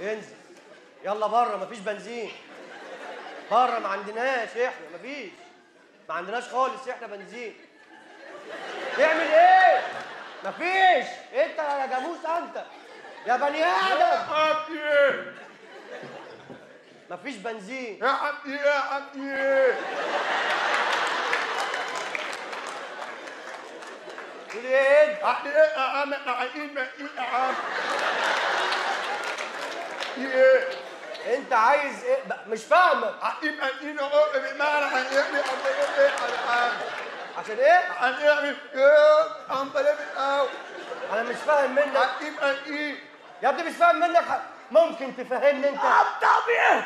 انزل يلا بره مفيش بنزين بره ما عندناش احنا مفيش ما عندناش خالص احنا بنزين تعمل ايه مفيش انت يا جاموس انت يا بني ادم عمي مفيش بنزين يا عمي يا عمي تقول ايه انت عمي ايه يا عم احنا عايزين ايه يا عم ايه انت عايز ايه ب- مش فاهمك عايزين عايزين اهو بمعنى هنعمل ايه يا عم عشان ايه هنعمل ايه عم بلف الاول انا مش فاهم منك عايزين عايزين يا ابني مش فاهم منك ح- ممكن تفهمني انت طبيعي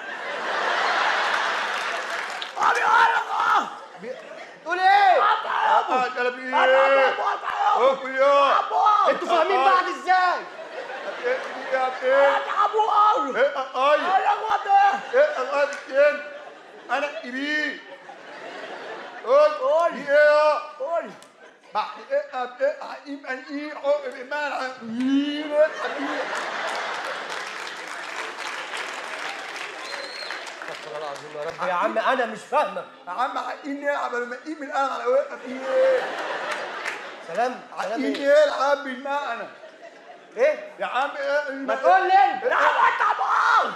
طبيعي بي- تقول ايه اه قلبي ايه اوف يا انتوا فاهمين بعض ازاي ايه يا ايه ابو قوي ايه اي يا غدا ايه الغد فين انا كبير قول قول ايه قول بعد ايه اب ايه عقيم ان ايه عقب بمعنى ايه استغفر الله العظيم يا رب يا عم انا مش فاهمك يا عم عقيم ايه قبل ما اقيم الان على وقف ايه سلام سلام عقيم ايه ايه العب بالمعنى ايه يا عم ايه ما تقول لي انت تعال انت ابو قوي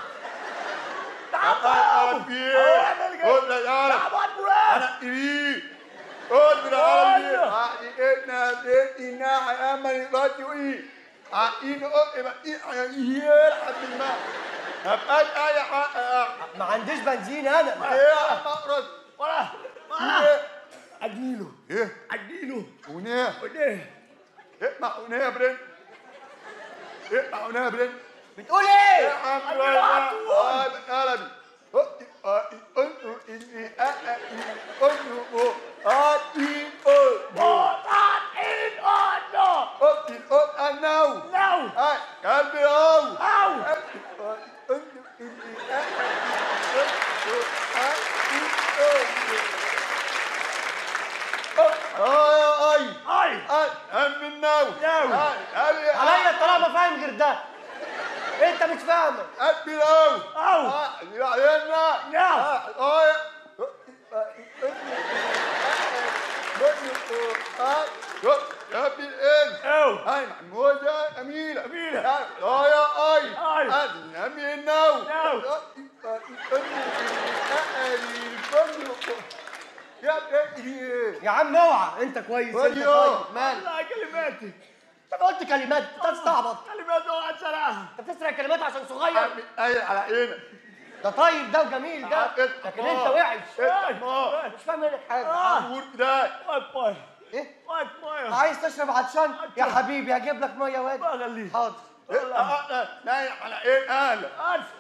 تعال ايه قول يا تعال عم ابو قوي انا كبير قول بالعربي عقيمنا بيتنا عمل غادي ايه عقيم ايه ايه ايه العب بالمعنى هبقى اي حق ما عنديش بنزين انا ايه يا عم اقرص ولا ايه اديله ايه اديله ونيه وديه ايه مع ونيه يا برن ايه مع ونيه يا برن بتقول ايه ايه يا عم اه قلبي انتوا اني انتوا اتي او بوطان ان اونو اتي او انو نو اي قلبي او او انتوا اني اه اي اي اي ام النو نو. اي عليا طالما فاهم غير ده انت مش فاهمك ابي لو او يعينا نعم. اه يا ابي الان او هاي محمود يا امينه أمينة. اه يا اي أي. هذا امي النو نو. يا ابني يا عم اوعى انت كويس انت أيوه. طيب مالك لا كلماتي انت قلت كلمات انت تستعبط كلمات اوعى تسرقها انت بتسرق كلمات عشان صغير اي على عينك ده طيب ده وجميل ده لكن انت وحش ما مش فاهم منك حاجه عمور ده وايد ميه ايه وايد ميه عايز تشرب عطشان يا حبيبي هجيب لك ميه وادي ما خليه حاضر نايم على ايه اهلا الف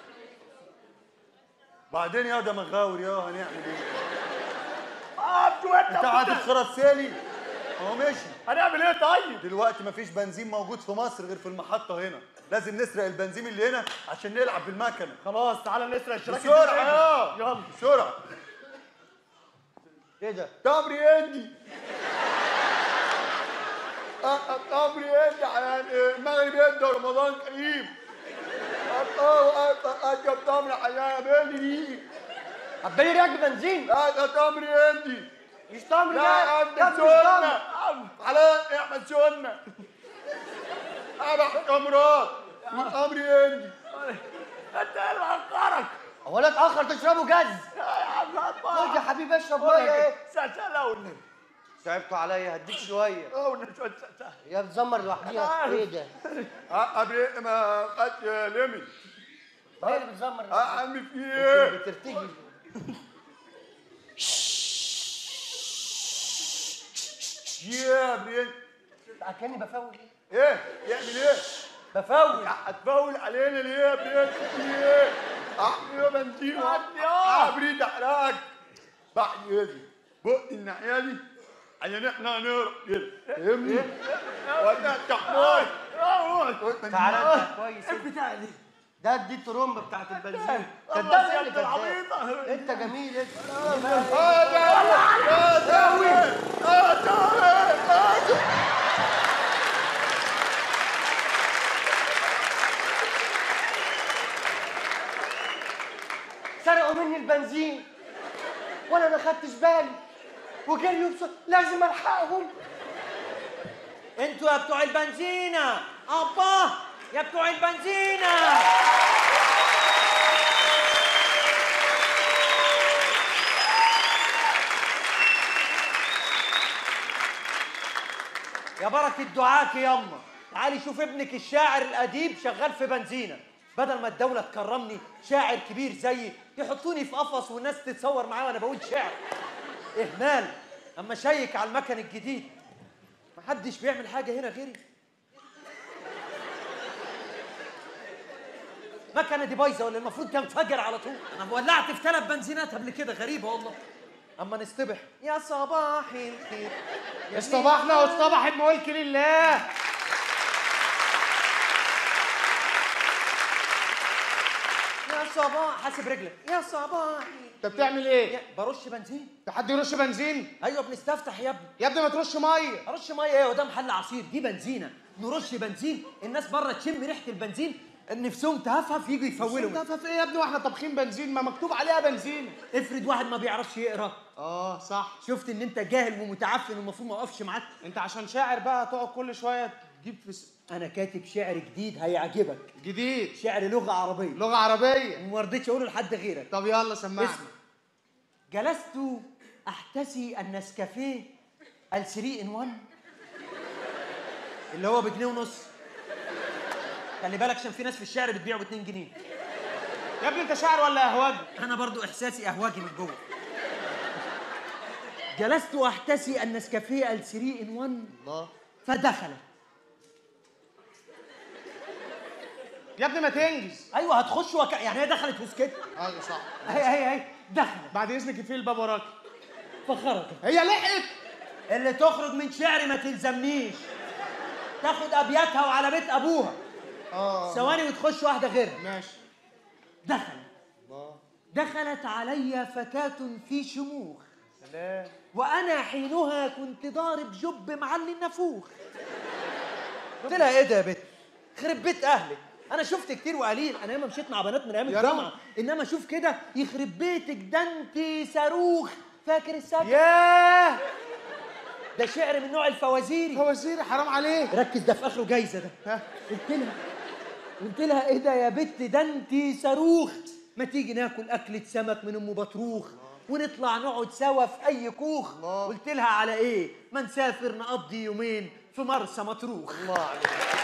بعدين يا ده مغاور يا هنعمل ايه ابدو انت انت قاعد الخرط سالي هو ماشي هنعمل ايه طيب دلوقتي مفيش بنزين موجود في مصر غير في المحطة هنا لازم نسرق البنزين اللي هنا عشان نلعب بالمكنة خلاص تعالى نسرق الشراكه بسرعة يا يلا بسرعة ايه ده تمري عندي تمري عندي على المغرب يبدأ رمضان قريب أجب تمري على بالي هتبني رياك بنزين لا ده تمري عندي مش تمر لا ده عندي يا ابني مش سنة تمر. على احمد سنة أربع تمرات والأمر عندي انت ايه اللي هنقرك هو انا اتاخر تشربوا جاز يا عم خد يا حبيبي اشرب ميه ايه سلسلة والنبي تعبتوا عليا هديك شويه والنبي شوية سلسلة يا بتزمر لوحديها ايه ده قبل ما قد لمي هي اللي بتزمر أعمل في إيه؟ بترتجي يا برين كاني بفول إيه؟ يعمل إيه؟ بفول هتفول علينا ليه يا برين؟ إيه؟ أعمل إيه بنزين أبريد أحرقك بعد يدي بق الناحية دي عشان إحنا هنهرب كده فاهمني؟ وأنا تحمار تعالى انت كويس البتاع دي ده دي الترومبه بتاعت البنزين الله كداب يا يعني ابن كداب العبيطة انت جميل انت آه داوي آه داوي آه داوي آه داوي سرقوا مني البنزين وانا ما خدتش بالي وجريوا بسرعه لازم الحقهم انتوا يا بتوع البنزينة ابا يا بتوع البنزينة يا بركة دعاك ياما تعالي شوف ابنك الشاعر الأديب شغال في بنزينة بدل ما الدولة تكرمني شاعر كبير زيي يحطوني في قفص والناس تتصور معايا وانا بقول شعر إهمال أما شيك على المكن الجديد محدش بيعمل حاجة هنا غيري المكنة دي بايظة ولا المفروض تنفجر على طول أنا ولعت في ثلاث بنزينات قبل كده غريبة والله أما نصطبح يا صباح الخير يا اصطبحنا واصطبح الملك لله يا صباح حاسب رجلك يا صباح انت بتعمل ايه؟ يا برش بنزين في حد يرش بنزين؟ ايوه بنستفتح يا ابني يا ابني ما ترش ميه ارش ميه ايه وده محل عصير دي بنزينه نرش بنزين الناس بره تشم ريحه البنزين نفسهم تهفهف يجوا يفولوا ده في ايه يا ابني واحنا طابخين بنزين ما مكتوب عليها بنزين افرض واحد ما بيعرفش يقرا اه صح شفت ان انت جاهل ومتعفن والمفروض ما اقفش معاك انت عشان شاعر بقى تقعد كل شويه تجيب في س... انا كاتب شعر جديد هيعجبك جديد شعر لغه عربيه لغه عربيه وما رضيتش اقوله لحد غيرك طب يلا سمعني اسمع جلست احتسي النسكافيه الثري ان 1 اللي هو بجنيه ونص خلي بالك عشان في ناس في الشعر بتبيعه ب 2 جنيه يا ابني انت شاعر ولا اهواجي انا برضو احساسي اهواجي من جوه جلست احتسي النسكافيه الثري ان 1 الله فدخل يا ابني ما تنجز ايوه هتخش وك... يعني هي دخلت وسكت اه صح هي هي هي دخلت بعد اذنك في الباب وراك فخرجت هي لحقت اللي تخرج من شعري ما تلزمنيش تاخد ابياتها وعلى بيت ابوها اه ثواني وتخش واحده غيرها ماشي دخل الله دخلت علي فتاة في شموخ سلام وانا حينها كنت ضارب جب معلي النافوخ قلت لها ايه ده يا بت خرب بيت اهلك انا شفت كتير وقليل انا ياما مشيت مع بنات من ايام يا الجامعه انما شوف كده يخرب بيتك ده انت صاروخ فاكر السكر ياه ده شعر من نوع الفوازيري فوازير حرام عليك ركز ده في اخره جايزه ده ها قلت لها قلت لها ايه ده يا بت ده انت صاروخ ما تيجي ناكل اكله سمك من ام بطروخ ونطلع نقعد سوا في اي كوخ الله. قلت لها على ايه ما نسافر نقضي يومين في مرسى مطروخ الله عليك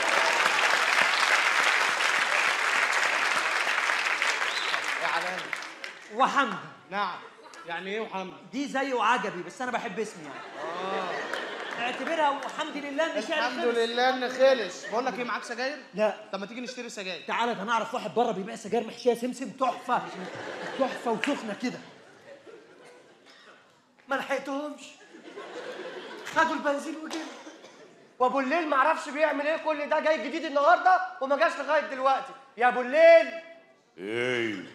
يا علامة وحمدي نعم يعني ايه محمد دي زي وعجبي بس انا بحب اسمي يعني اعتبرها والحمد لله ان شعري الحمد خلص. لله ان خلص بقول لك ايه معاك سجاير لا طب ما تيجي نشتري سجاير تعالى ده انا اعرف واحد بره بيبيع سجاير محشيه سمسم تحفه تحفه وسخنه كده ما لحقتهمش خدوا البنزين وجروا وابو الليل ما اعرفش بيعمل ايه كل ده جاي جديد النهارده وما جاش لغايه دلوقتي يا ابو الليل ايه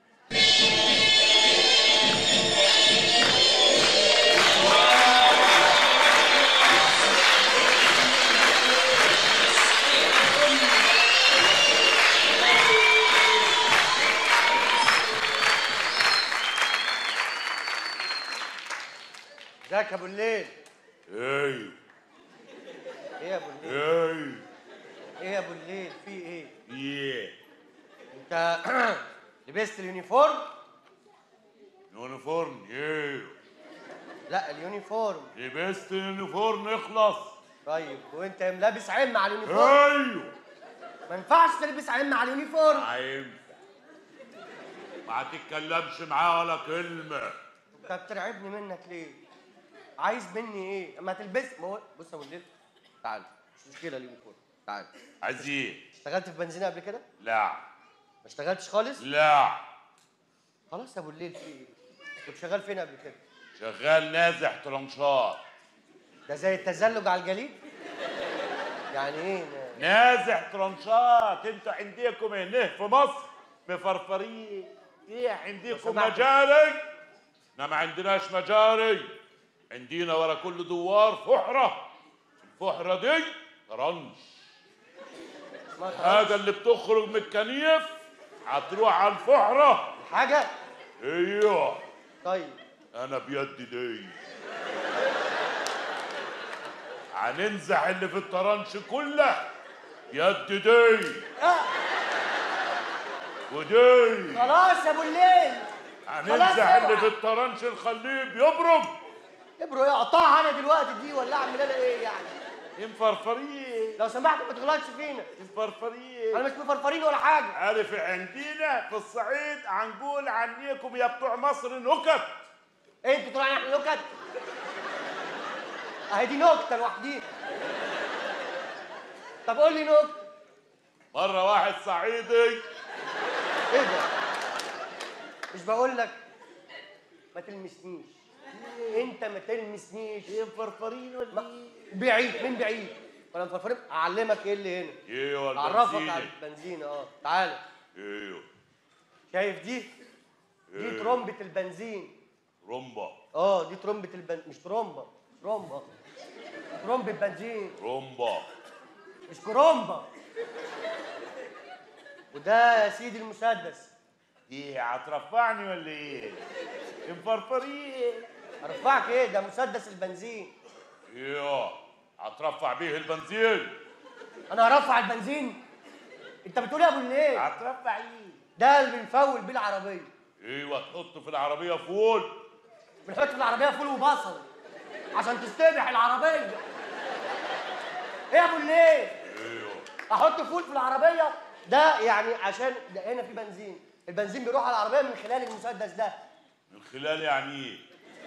ازيك يا ابو الليل ايه ايه يا ابو الليل ايه ايه يا ابو الليل في ايه ايه انت لبست اليونيفورم يونيفورم ايه لا اليونيفورم لبست يونيفورم اخلص طيب وانت لابس عم على اليونيفورم ايوه ما ينفعش تلبس عم على اليونيفورم هينفع ما تتكلمش معاه ولا كلمه انت بترعبني منك ليه عايز مني ايه اما تلبس ما هو بص يا ابو الليل تعال مش مشكله اليونيفورم تعال عايز ايه اشتغلت في بنزينه قبل كده لا ما اشتغلتش خالص لا خلاص يا ابو الليل في ايه كنت شغال فين قبل كده شغال نازح ترنشات ده زي التزلج على الجليد يعني ايه نا- نازح ترنشات انتوا عندكم هنا في مصر مفرفرين ايه عندكم سمحت. مجاري احنا ما عندناش مجاري عندنا ورا كل دوار فحرة الفحرة دي ترنش ما تعرفش هذا اللي بتخرج من الكنيف هتروح على الفحرة حاجه ايوه طيب انا بيدي دي هننزح اللي في الطرنش كله يد دي آه. ودي خلاص يا ابو الليل هننزح اوعى. اللي في الطرنش نخليه بيبرم ابرو ايه اقطعها انا دلوقتي دي ولا اعمل انا ايه يعني مفرفرين لو سمحت ما تغلطش فينا مفرفرين انا مش مفرفرين ولا حاجه عارف عندنا في الصعيد هنقول عنيكم يا بتوع مصر نكت انتوا طلعنا احنا نكت اهي دي نكته لوحديها طب قول لي نكته مرة واحد صعيدي ايه ده مش بقول لك ما تلمسنيش انت ما تلمسنيش ايه مفرفرين ولا ما- بعيد من بعيد ولا مفرفرين اعلمك ايه اللي هنا ايوه اعرفك البنزينة. على البنزين اه تعالى ايوه شايف دي دي إيه. ترمبة البنزين رمبة اه دي ترمبة البنزين مش ترمبة ترمبة ترمبة بنزين رمبة مش كرومبة وده يا سيدي المسدس ايه هترفعني ولا ايه؟ مفرفرين ارفعك ايه ده مسدس البنزين ايوه هترفع بيه البنزين انا هرفع البنزين انت بتقول يا ابو الليل هترفع ايه؟ ده اللي بنفول بيه العربيه ايوه تحط في العربية فول بنحط في العربيه فول وبصل عشان تستبح العربيه ايه يا ابو الليل ايوه احط فول في العربيه ده يعني عشان ده هنا في بنزين البنزين بيروح على العربيه من خلال المسدس ده من خلال يعني ايه؟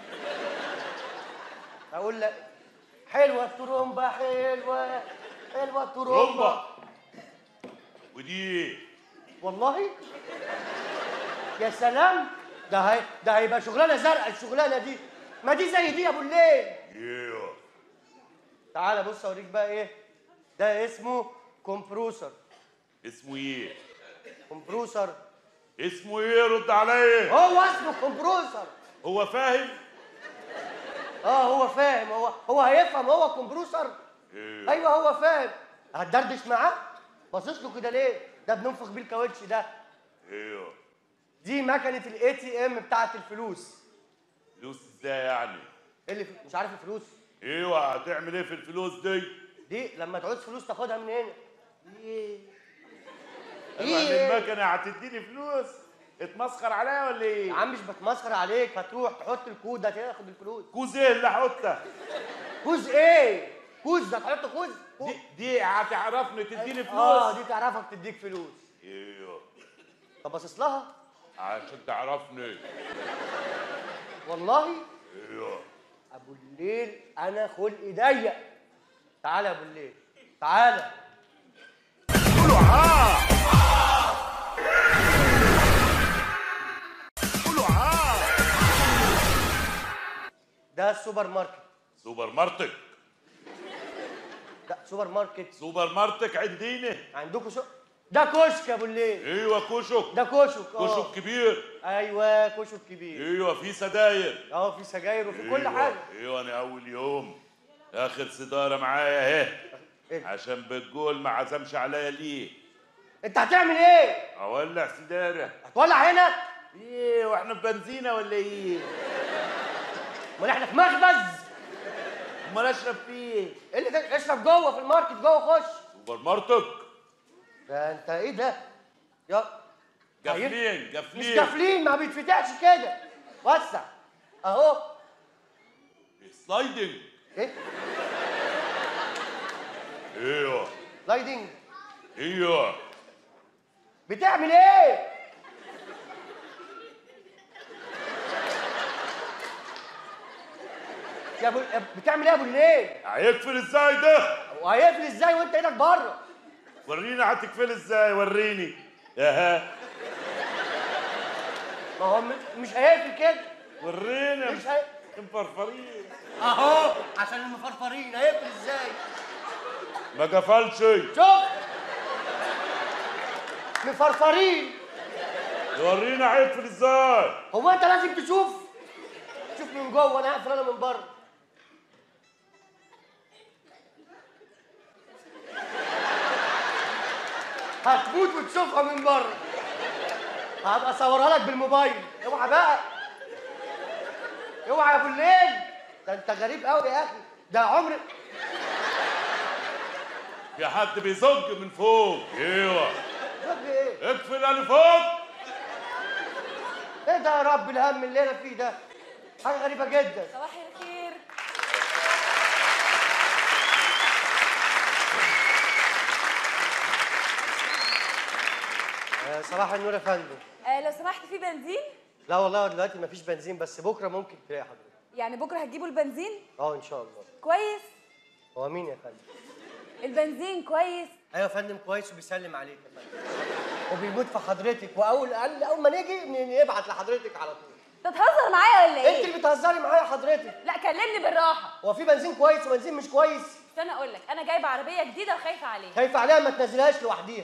اقول لك حلوه الترومبه حلوه حلوه الترومبه رمبة ودي ايه؟ والله يا سلام ده هي ده هيبقى شغلانه زرقاء الشغلانه دي ما دي زي دي يا ابو الليل ايوه تعالى بص اوريك بقى ايه ده اسمه كومبروسر اسمه ايه؟ كومبروسر اسمه ايه رد عليا هو اسمه كومبروسر هو فاهم؟ اه هو فاهم هو هو هيفهم هو كومبروسر ايوه ايوه هو فاهم هتدردش معاه باصص له كده ليه ده بننفخ بيه الكاوتش ده ايوه دي مكنه الاي تي ام بتاعت الفلوس فلوس ازاي يعني؟ ايه اللي مش عارف الفلوس ايوه هتعمل ايه في الفلوس دي؟ دي لما تعوز فلوس تاخدها من هنا ايه ايوه ايه المكنة هتديني فلوس اتمسخر عليا ولا يا ايه؟ عم مش بتمسخر عليك هتروح تحط الكود ده تاخد الفلوس كوز ايه اللي هحطها؟ كوز ايه كوز ده تحط كوز دي دي هتعرفني تديني اه فلوس دي تعرفك تديك فلوس ايوه طب باصص لها عشان تعرفني والله ايوه ابو الليل انا خلقي ضيق تعالى يا ابو الليل تعالى قولوا ها قولوا ها ده السوبر ماركت سوبر ماركت ده سوبر ماركت سوبر ماركت عندنا عندكم شو ده كشك يا ابو الليل ايوه كشك ده كشك اه كشك كبير ايوه كشك كبير ايوه في سداير اه في سجاير وفي كل أيوة. حاجه ايوه انا اول يوم اخر سيجاره معايا اهي إيه؟ عشان بتقول ما عزمش عليا ليه انت هتعمل ايه اولع سيجاره هتولع هنا ايه واحنا في بنزينه ولا ايه امال احنا في مخبز امال اشرب فيه ايه اللي ده اشرب جوه في الماركت جوه خش سوبر ماركت ده انت ايه ده يا قافلين مش قافلين قافلين ما بيتفتحش كده وسع اهو سلايدنج ايه ايوه لايدنج ايوه بتعمل ايه يا ابو بتعمل ايه يا ابو الليل هيقفل ازاي ده وهيقفل ازاي وانت ايدك بره وريني هتقفل ازاي وريني اها ما هو م- مش هيقفل كده ورينا مش هي... مفرفرين اهو عشان المفرفرين هيقفل ازاي ما قفلش شوف مفرفرين ورينا هيقفل ازاي هو انت لازم تشوف شوف من جوه انا هقفل انا من بره هتموت وتشوفها من بره هبقى اصورها لك بالموبايل اوعى بقى اوعى يا ابو الليل ده انت غريب قوي يا اخي ده عمري في حد بيزج من فوق ايوه شوف ايه اقفل اللي فوق ايه ده يا رب الهم اللي انا فيه ده حاجه غريبه جدا صباح الخير آه، صباح النور يا فندم آه لو سمحت في بنزين لا والله دلوقتي مفيش بنزين بس بكره ممكن تلاقي حضرتك يعني بكره هتجيبوا البنزين اه ان شاء الله كويس هو مين يا فندم البنزين كويس ايوه يا فندم كويس وبيسلم عليك يا فندم وبيموت في حضرتك واول قال اول ما نيجي ن- نبعت لحضرتك على طول انت بتهزر معايا ولا انت ايه اللي بتهزري معايا حضرتك لا كلمني بالراحه هو في بنزين كويس وبنزين مش كويس استنى اقول لك انا جايبه عربيه جديده وخايفه عليها خايفه عليها ما تنزلهاش لوحديها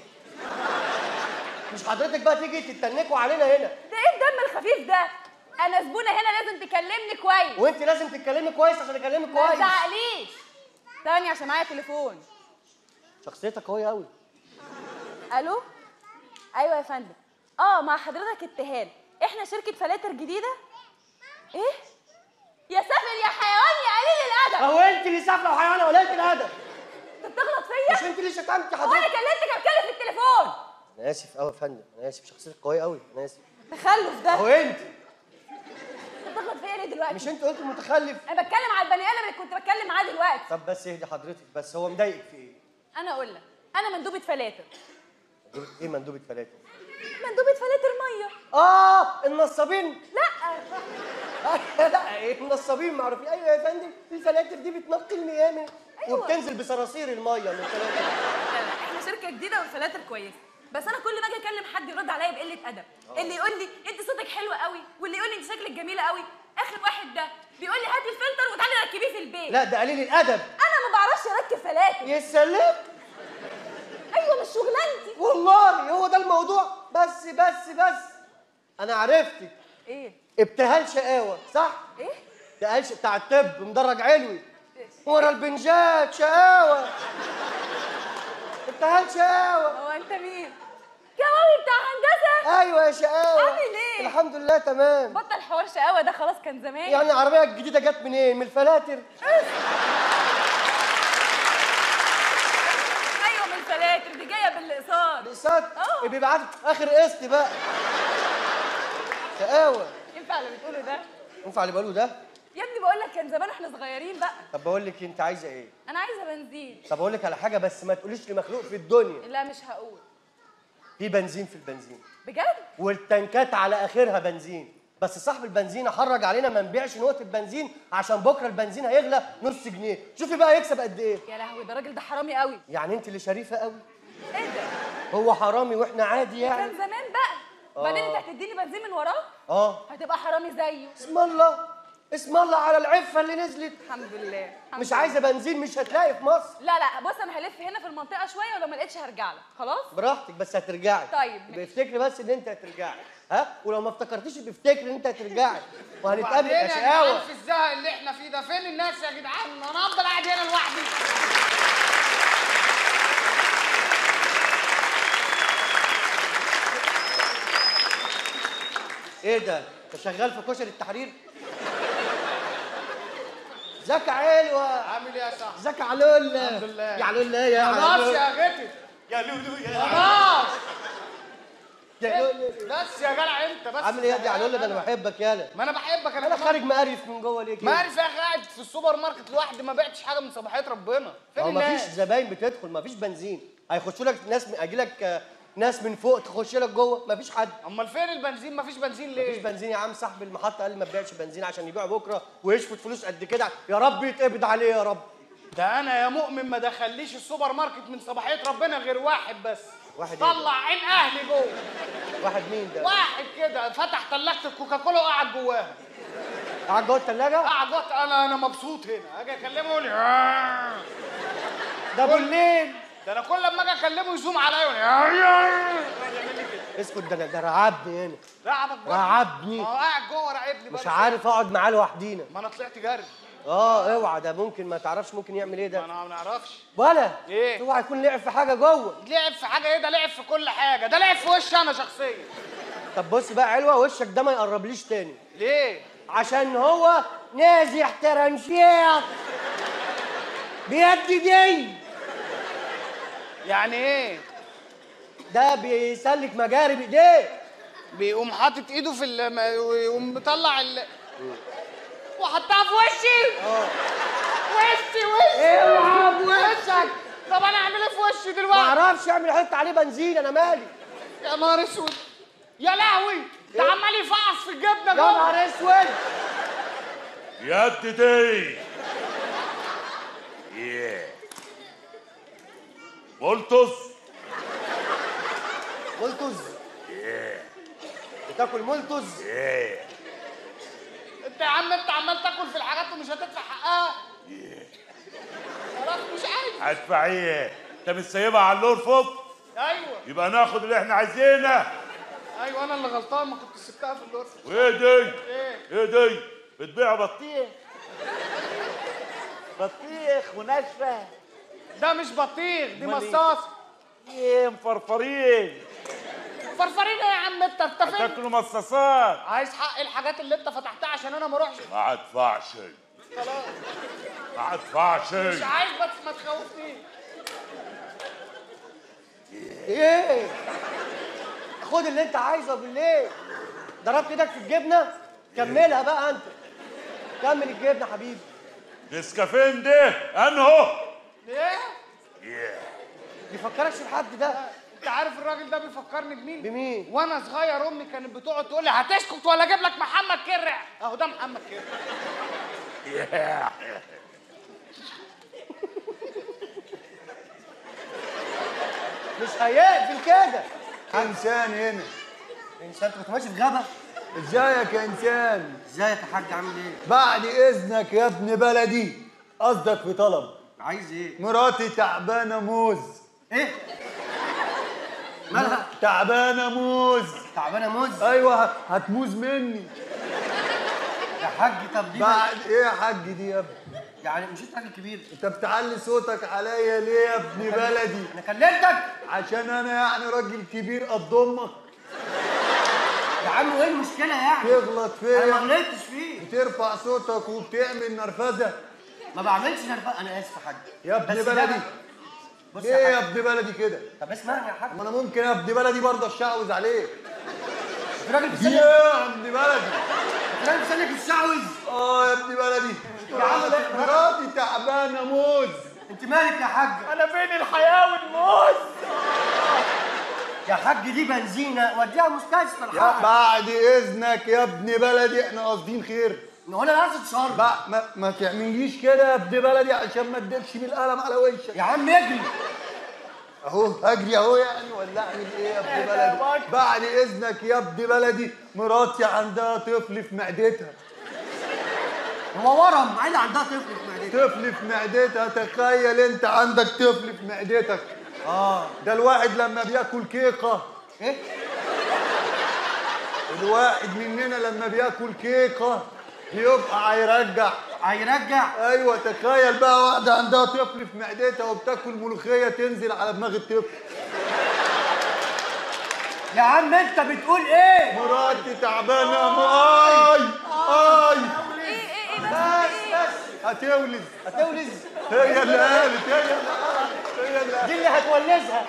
مش حضرتك بقى تيجي تتنكوا علينا هنا ده ايه الدم الخفيف ده انا زبونه هنا لازم تكلمني كويس وانت لازم تتكلمي كويس عشان اكلمك ما كويس تزعقليش ثواني عشان معايا تليفون شخصيتك قويه قوي الو ايوه يا فندم اه مع حضرتك اتهام احنا شركه فلاتر جديده ايه يا سافر يا حيوان يا قليل الادب اهو انت اللي سافله وحيوانه ولا انت الادب انت بتغلط مش فيا انت اللي شتمتي وانا حضرتك كلمتك اتكلم في التليفون انا اسف قوي يا فندم انا اسف شخصيتك قويه قوي انا اسف تخلف ده اهو انت انت بتغلط فيا ليه دلوقتي مش انت قلت متخلف انا بتكلم على البني ادم اللي كنت بتكلم معاه دلوقتي طب بس اهدي حضرتك بس هو مضايقك في ايه؟ انا اقول لك انا مندوبه فلاتر مندوبة ايه مندوبة فلاتر؟ مندوبه فلاتر ميه اه النصابين لا لا ايه النصابين معروفين ايوه يا فندم الفلاتر دي بتنقي المياه من أيوة. وبتنزل بصراصير الميه من الفلاتر لا لا احنا شركه جديده والفلاتر كويسه بس انا كل ما اجي اكلم حد يرد عليا بقله ادب اللي يقول لي انت صوتك حلو قوي واللي يقول لي انت شكلك جميله قوي اخر واحد ده بيقول لي هاتي الفلتر وتعالي ركبيه في البيت لا ده قليل الادب انا ما بعرفش اركب فلاتر يا سلام ايوه مش شغلانتي والله هو ده الموضوع بس بس بس انا عرفتك ايه ابتهال شقاوه صح؟ ايه ابتهال ش- بتاع الطب مدرج علوي ورا البنجات شقاوه ابتهال شقاوه هو انت مين كواوي بتاع هندسه ايوه يا شقاوه عامل ايه؟ الحمد لله تمام بطل حوار شقاوه ده خلاص كان زمان يعني العربيه الجديده جت منين؟ من الفلاتر؟ ايوه من الفلاتر دي جايه بالاقساط الاقساط اه. بيبعت اخر قسط بقى شقاوه ينفع اللي بتقوله ده ينفع اللي بقوله ده؟ يا ابني بقول لك كان زمان واحنا صغيرين بقى طب بقول لك انت عايزه ايه؟ انا عايزه بنزين طب اقول لك على حاجه بس ما تقوليش لمخلوق في الدنيا لا مش هقول في بنزين في البنزين بجد والتنكات على اخرها بنزين بس صاحب البنزين حرج علينا ما نبيعش نقطه بنزين عشان بكره البنزين هيغلى نص جنيه شوفي بقى يكسب قد ايه يا لهوي ده الراجل ده حرامي قوي يعني انت اللي شريفه قوي ايه ده هو حرامي واحنا عادي كان يعني زمان بقى وبعدين انت هتديني بنزين من وراه اه هتبقى حرامي زيه اسم الله اسم الله على العفه اللي نزلت الحمد لله الحمد مش لله. عايزه بنزين مش هتلاقي في مصر لا لا بص انا هلف هنا في المنطقه شويه ولو ما لقيتش هرجع لك خلاص براحتك بس هترجعي طيب، يبقى افتكري بس ان انت هترجعي ها ولو ما افتكرتيش يبقى افتكري ان انت هترجعي وهنتقابل وبعدين يا يا جدعان شقاوه في الزهق اللي احنا فيه ده فين الناس يا جدعان انا افضل قاعد هنا لوحدي ايه ده؟ انت شغال في كشري التحرير؟ ازيك يا علوة؟ عامل ايه يا صاحبي ازيك يا علولة؟ الحمد لله. يا علولة يا خلاص علولة يا غتت يا لولو يا خلاص يا لولو بس يا جدع انت بس عامل ايه يا ابني يا علولة ده انا بحبك يالا ما انا بحبك انا انا كمان. خارج مقرف من جوه ليه كده؟ ما عارف يا اخي قاعد في السوبر ماركت لوحدي ما بعتش حاجه من صباحيه ربنا فين هو مفيش الناس زباين بتدخل مفيش بنزين هيخشوا لك ناس اجي لك آه، ناس من فوق تخش لك جوه مفيش حد امال فين البنزين مفيش بنزين مفيش ليه بنزين يا عم صاحب المحطة قال لي ما تبيعش بنزين عشان يبيع بكرة ويشفط فلوس قد كده يا رب يتقبض عليه يا رب ده انا يا مؤمن ما دخليش السوبر ماركت من صباحيه ربنا غير واحد بس واحد ايه ده؟ طلع عين اهلي جوه واحد مين ده؟ واحد كده فتح ثلاجه الكوكاكولا وقعد جواها قاعد جوه الثلاجة؟ قعد جوه انا انا مبسوط هنا اجي اكلمه يقول لي "آه". ده ابو الليل ده انا كل لما اجي اكلمه يزوم عليا يقول لي "آه، يا". يعمل لي كده اسكت ده أنا- ده رعبني هنا رعبك برضه رعبني ما هو قاعد جوه راقبني مش بقى. عارف اقعد معاه لوحدينا ما انا طلعت جري اه اوعى ده ممكن ما تعرفش ممكن يعمل ايه ما ده انا ما نعرفش ولا إيه؟ اوعى يكون لعب في حاجه جوه لعب في حاجه ايه ده لعب في كل حاجه ده لعب في وشي انا شخصيا طب بص بقى علوه وشك ده ما يقربليش تاني ليه عشان هو نازح ترنشيط بيد دي يعني ايه ده بيسلك مجاري بايديه بيقوم حاطط ايده في ال ويقوم مطلع ال وحطها في وشي وشي وشي اوعى بوشك طب انا اعمل ايه في وشي ما دلوقتي اعرفش اعمل يحط عليه بنزين انا مالي يا نهار اسود يا لهوي ده عمال يفعص في الجبنه يا جوه نهار اسود يد دي Yeah. مولتوس مولتوز بتاكل مولتوز انت يا عم انت عمال تاكل في الحاجات ومش هتدفع حقها خلاص مش عايز هدفع ايه انت مش سايبها على اللور فوق ايوه يبقى ناخد اللي احنا عايزينه ايوه انا اللي غلطان ما كنت سبتها في الغرفه وايه دي ايه ايه دي بتبيع بطيخ بطيخ وناشفه ده مش بطيخ دي أمال إيه؟ مصاصه ايه مفرفرين فرفرين ايه يا عم انت انت فين تاكلوا مصاصات عايز حق الحاجات اللي انت فتحتها عشان انا ما اروحش ما ادفعش خلاص ما ادفعش مش عايز بس ما تخوفنيش ايه خد اللي انت عايزه بالليل ضربت ايدك في الجبنه كملها بقى انت كمل الجبنه حبيبي نسكافين ده انهو ايه بيفكركش بحد ده انت عارف الراجل ده بيفكرني بمين بمين وانا صغير امي كانت بتقعد تقول لي هتسكت ولا اجيب لك محمد كرع اهو ده محمد كرع مش هيقفل كده انسان هنا انسان انت كنت ماشي في غابه ازيك يا انسان ازيك يا حاج عامل ايه بعد اذنك يا ابن بلدي قصدك في طلب عايز ايه مراتي تعبانه موز ايه مالها تعبانه موز تعبانه موز ايوه هتموز مني يا حاج طب دي بعد ايه يا حاج دي يا ابني يعني مش انت راجل كبير انت بتعلي صوتك عليا ليه يا ابن بلدي انا كلمتك عشان انا يعني راجل كبير قد امك يا عم وايه المشكله يعني تغلط انا ما فيا غلطتش فيه بترفع صوتك وبتعمل نرفزه ما بعملش نرفزه انا اسف يا حاج يا ابن بس ده بلدي بص ليه يا يا حاج ابن بلدي كده طب اسمعني يا حاج ما انا ممكن يا ابن بلدي برضه اشعوذ عليك في راجل يا بيسلك ابن بلدي في راجل بيسلك الشعوذ اه يا ابن بلدي يا عم لا- مراتي تعبانه موز انت مالك يا حاج انا فين الحياه والموز يا حاج دي بنزينه وديها مستشفى يا الحق بعد اذنك يا ابن بلدي احنا قاصدين خير هو انا قصد شر بقى ما, ما تعمليش كده يا ابن بلدي عشان ما اديكش بالقلم على وشك يا عم اجري اهو اجري اهو يعني ولا اعمل ايه يا ابن بلدي بعد اذنك يا ابن بلدي مراتي عندها طفل في معدتها هو ورم عيل عندها طفل في معدتها طفل في معدتها تخيل انت عندك طفل في معدتك اه ده الواحد لما بياكل كيكه ايه الواحد مننا لما بياكل كيكه بيبقى هيرجع هيرجع ايوه تخيل بقى واحده عندها طفل في معدتها وبتاكل ملوخيه تنزل على دماغ الطفل يا عم انت بتقول ايه مراتي تعبانه م- اي اي ايه ايه ايه بس بس ايه بس هتولد هتولز هي اللي قالت هي اللي قالت هي اللي قالت دي اللي هتولزها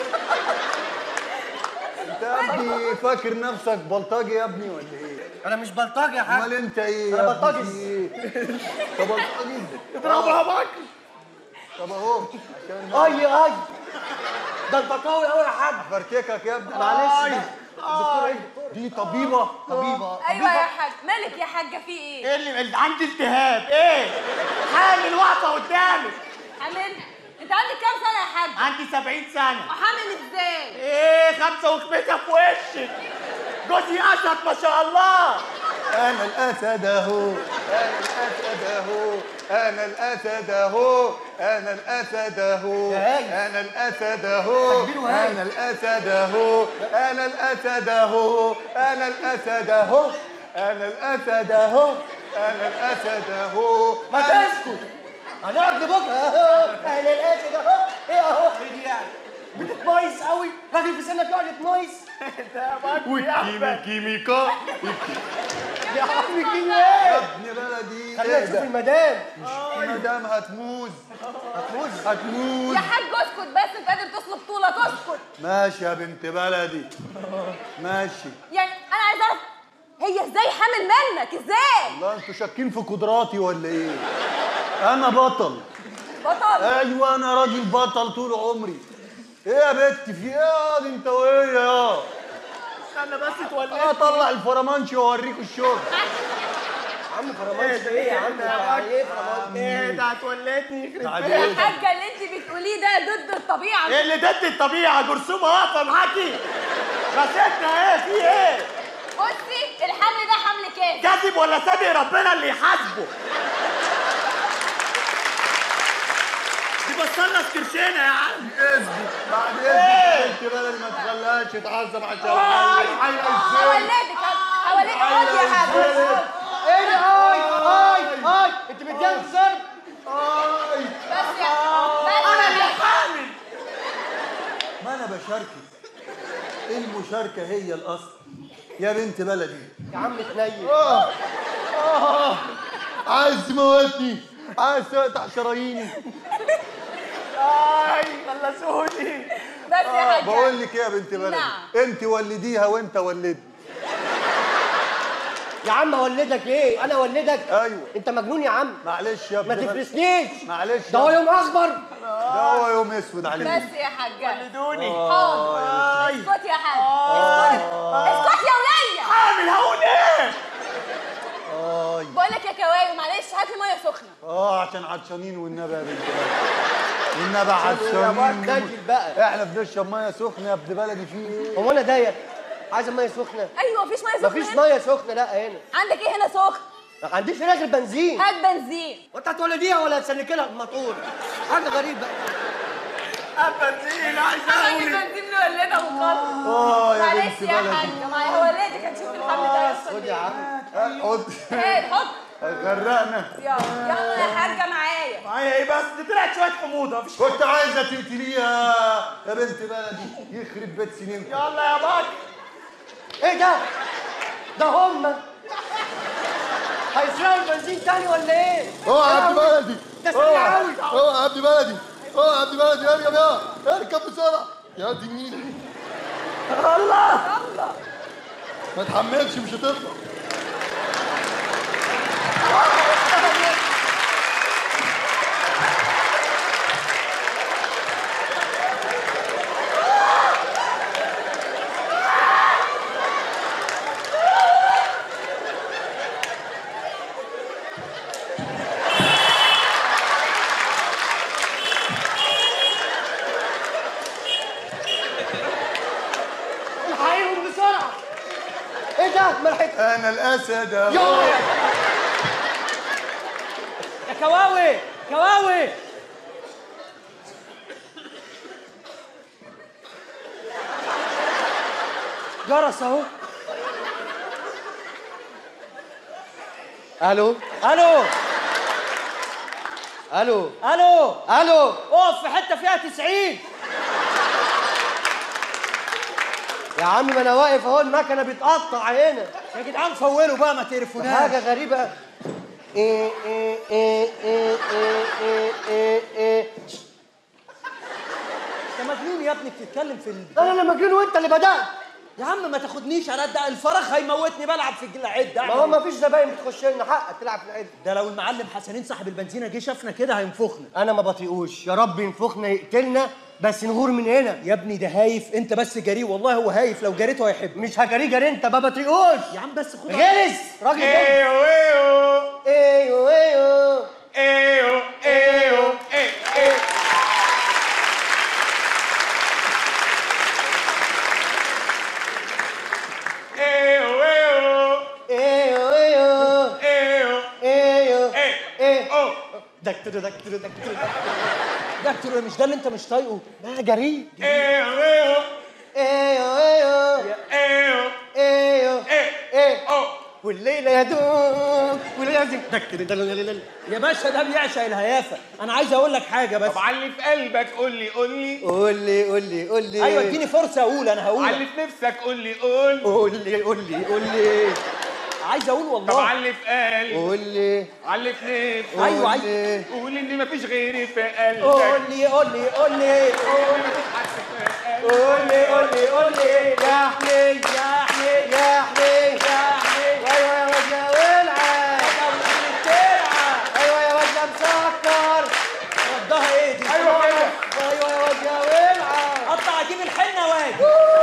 انت يا ابني فاكر نفسك بلطجي يا ابني ولا ايه؟ انا مش بلطجي يا حاج امال انت ايه أنا يا ابني؟ بلطجي. في ايه؟ انت بلطجي اضربها باكل طب اهو عشان اي اي ده انت قوي قوي يا حاج فرتكك يا ابني معلش بقى. دكتور ايه دي طبيبه طبيبه ايوه يا حاج مالك يا حاجه في ايه ايه اللي اللي عندي التهاب ايه حامل واقفه قدامي حامل انت عندك كام سنه يا حاج عندي 70 سنه وحامل ازاي ايه خمسه وخمسه في وشك جوزي اسد ما شاء الله انا الاسد اهو انا الاسد اهو انا الاسد اهو انا الاسد اهو يا هاي. انا الاسد اهو تكبير وهاي. انا الاسد اهو انا الاسد اهو انا الاسد اهو انا الاسد اهو انا الاسد اهو ما تسكت هنقعد لبكره اهو اهل الاسد اهو ايه اهو ايه دي يعني بتتمايس قوي راجل في سنك يقعد يتمايس والكيمي كيميكا يا عمي يا كيمياء ابن بلدي خلينا نشوف المدام المدام هتموز هتموز هتموز يا حاج اسكت بس انت قادر تصلب طولك اسكت ماشي يا بنت بلدي ماشي يعني انا عايز اعرف هي ازاي حامل منك ازاي والله انتوا شاكين في قدراتي ولا ايه انا بطل بطل ايوه انا راجل بطل طول عمري ايه يا بت في ايه يا دي انت وايه يا انا بس اتولدت اطلع الفرمانشي واوريكم الشغل عم فرمانش ايه يا عم يعني ايه فرمانش ايه ده اتولدتني يخرب بعد بيتك. يا ايه حاجه اللي انت بتقوليه ده ضد الطبيعه ايه اللي ضد الطبيعه جرثومه واقفه معاكي غسلتنا ايه في ايه بصي الحمل ده حمل كام كذب ولا صادق ربنا اللي يحاسبه دي بصلنا في كرشنا يا عم اثبت بعد إيه؟ اذنك بنت بلدي ما تخليهاش تتعذب عشان آه. عيل ازاي اولادك اولادك اقعدي يا حاج ايه ده اي اي اي انت مديها انتصار اي بس يا بس انا اللي يا حامل ما انا بشاركك المشاركه هي الاصل يا بنت بلدي يا عم تنيل آه. آه. عايز تموتني عايز تقطع شراييني اي خلصوني بس يا حاج بقول لك ايه يا بنت بلدي نعم. انت ولديها وانت ولدني يا عم اولدك ايه انا اولدك ايوه انت مجنون يا عم معلش يا ابن ما بلدي. تفرسنيش معلش ده هو يا- يوم اخبر ده هو يوم اسود عليك بس يا حاج ولدوني حاضر اسكت يا حاج اسكت اسكت يا ولية حامل هقول ايه آي. بقول لك يا كواوي معلش هات لي ميه سخنه اه عشان عطشانين والنبي يا بنت بلدي والنبي يا بابا عطشانين نجل بقى احنا بنشرب ميه سخنه يا ابن بلدي في ايه هو انا ضيق عايز ميه سخنه ايوه مفيش ميه سخنه مفيش هنا؟ ميه سخنه لا هنا عندك ايه هنا سخن ما عنديش هنا غير بنزين هات بنزين وانت هتولديها ولا هتسلكي لها بموتور حاجه غريبه بنزين عايز انا عندي اقول بنزين نولدها وخلاص اه يا معلش بنت يا بلدي حاج معايا هو ولادك هنشوف الحمل ده يحصل خد يا ايه عم حط ايه حط غرقنا يلا يلا يا حاجه معايا معايا ايه بس دي طلعت شويه حموضه مفيش كنت عايزه تقتليها يا بنت بلدي يخرب بيت سنينكم يلا يا بك ايه ده ده هم هيسرقوا البنزين تاني ولا ايه اوعى يا ابن بلدي ده سريع قوي اوعى يا ابن بلدي اوعى يا ابن بلدي اركب يا اركب بسرعه يا دي النيل الله ما تحملش مش هتطلع الحقيقهم بسرعه ايه ده ما لحقت انا الاسد يا يلا يا كواوي كواوي جرس اهو الو الو الو الو الو اقف في حته فيها 90 يا عم ما انا واقف اهو المكنه بتقطع هنا يا جدعان فولوا بقى ما تقرفوناش حاجه غريبه ايه ايه ايه ايه ايه ايه ايه ايه انت مجنون يا ابني بتتكلم في ال... انا اللي مجنون وانت اللي بدات يا عم ما تاخدنيش على قد الفراخ هيموتني بلعب في العد ما هو ما فيش زباين بتخش لنا حقك تلعب في العد ده لو المعلم حسنين صاحب البنزينه جه شافنا كده هينفخنا انا ما بطيقوش يا رب ينفخنا يقتلنا بس نغور من هنا يا ابني ده هايف انت بس جريه والله هو هايف لو جريته هيحب مش هجري جري انت ما بطيقوش يا عم بس خد غلس راجل جد. ايوه ايوه ايوه ايوه ايوه ايوه ايوه ايوه ايوه ايوه ايوه ايوه ايوه ايه اوه دكتور دكتور دكتور دكتور مش ده اللي انت مش طايقه لا جري ايوه ايوه ايوه ايوه ايوه ايوه ايه ايه اوه والليله يا دوب والليله دك- يا باشا ده بيعشق الهيافه انا عايز اقول لك حاجه بس طب علي في قلبك قول لي قول لي قول لي قول لي قول لي ايوه اديني فرصه اقول انا هقول علي في نفسك قول لي قول قول لي قول لي قول لي عايز اقول طب والله علي في قلبي قول لي علي في نفسك ايوه قول عايز لي. قول ان مفيش غيري في قول قلبك لي قول لي قول لي قول مفيش حد في قلبك قول لي قول لي قول لي يا حنين يا حنين يا حنين يا حنين ايوه يا واد يا ولعه دولة الترعه ايوه يا واد يا مسكر ردها ايه دي ايوه كده ايوه يا واد يا ولعه اطلع اجيب الحنه واجي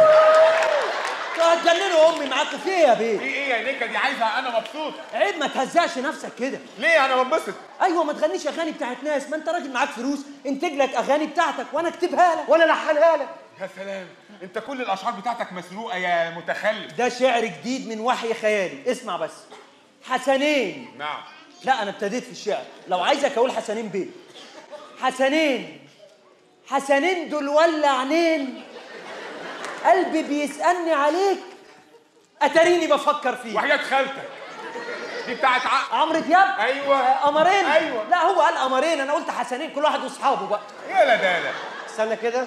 هتجننوا امي معاكم في ايه يا بيه في ايه يا نيكا دي عايزه انا مبسوط عيب ما تهزقش نفسك كده ليه انا بنبسط ايوه ما تغنيش اغاني بتاعت ناس ما انت راجل معاك فلوس انتج لك اغاني بتاعتك وانا اكتبها لك وانا لحنها لك يا سلام انت كل الاشعار بتاعتك مسروقه يا متخلف ده شعر جديد من وحي خيالي اسمع بس حسنين نعم لا انا ابتديت في الشعر لو عايزك اقول حسنين بيه حسنين حسنين دول ولا عينين قلبي بيسألني عليك اتاريني بفكر فيه وحياة خالتك دي بتاعت عقل عمرو دياب أيوة. آه، قمرين أيوة. لا هو قال قمرين انا قلت حسنين كل واحد واصحابه بقى يا لا ده لا استنى كده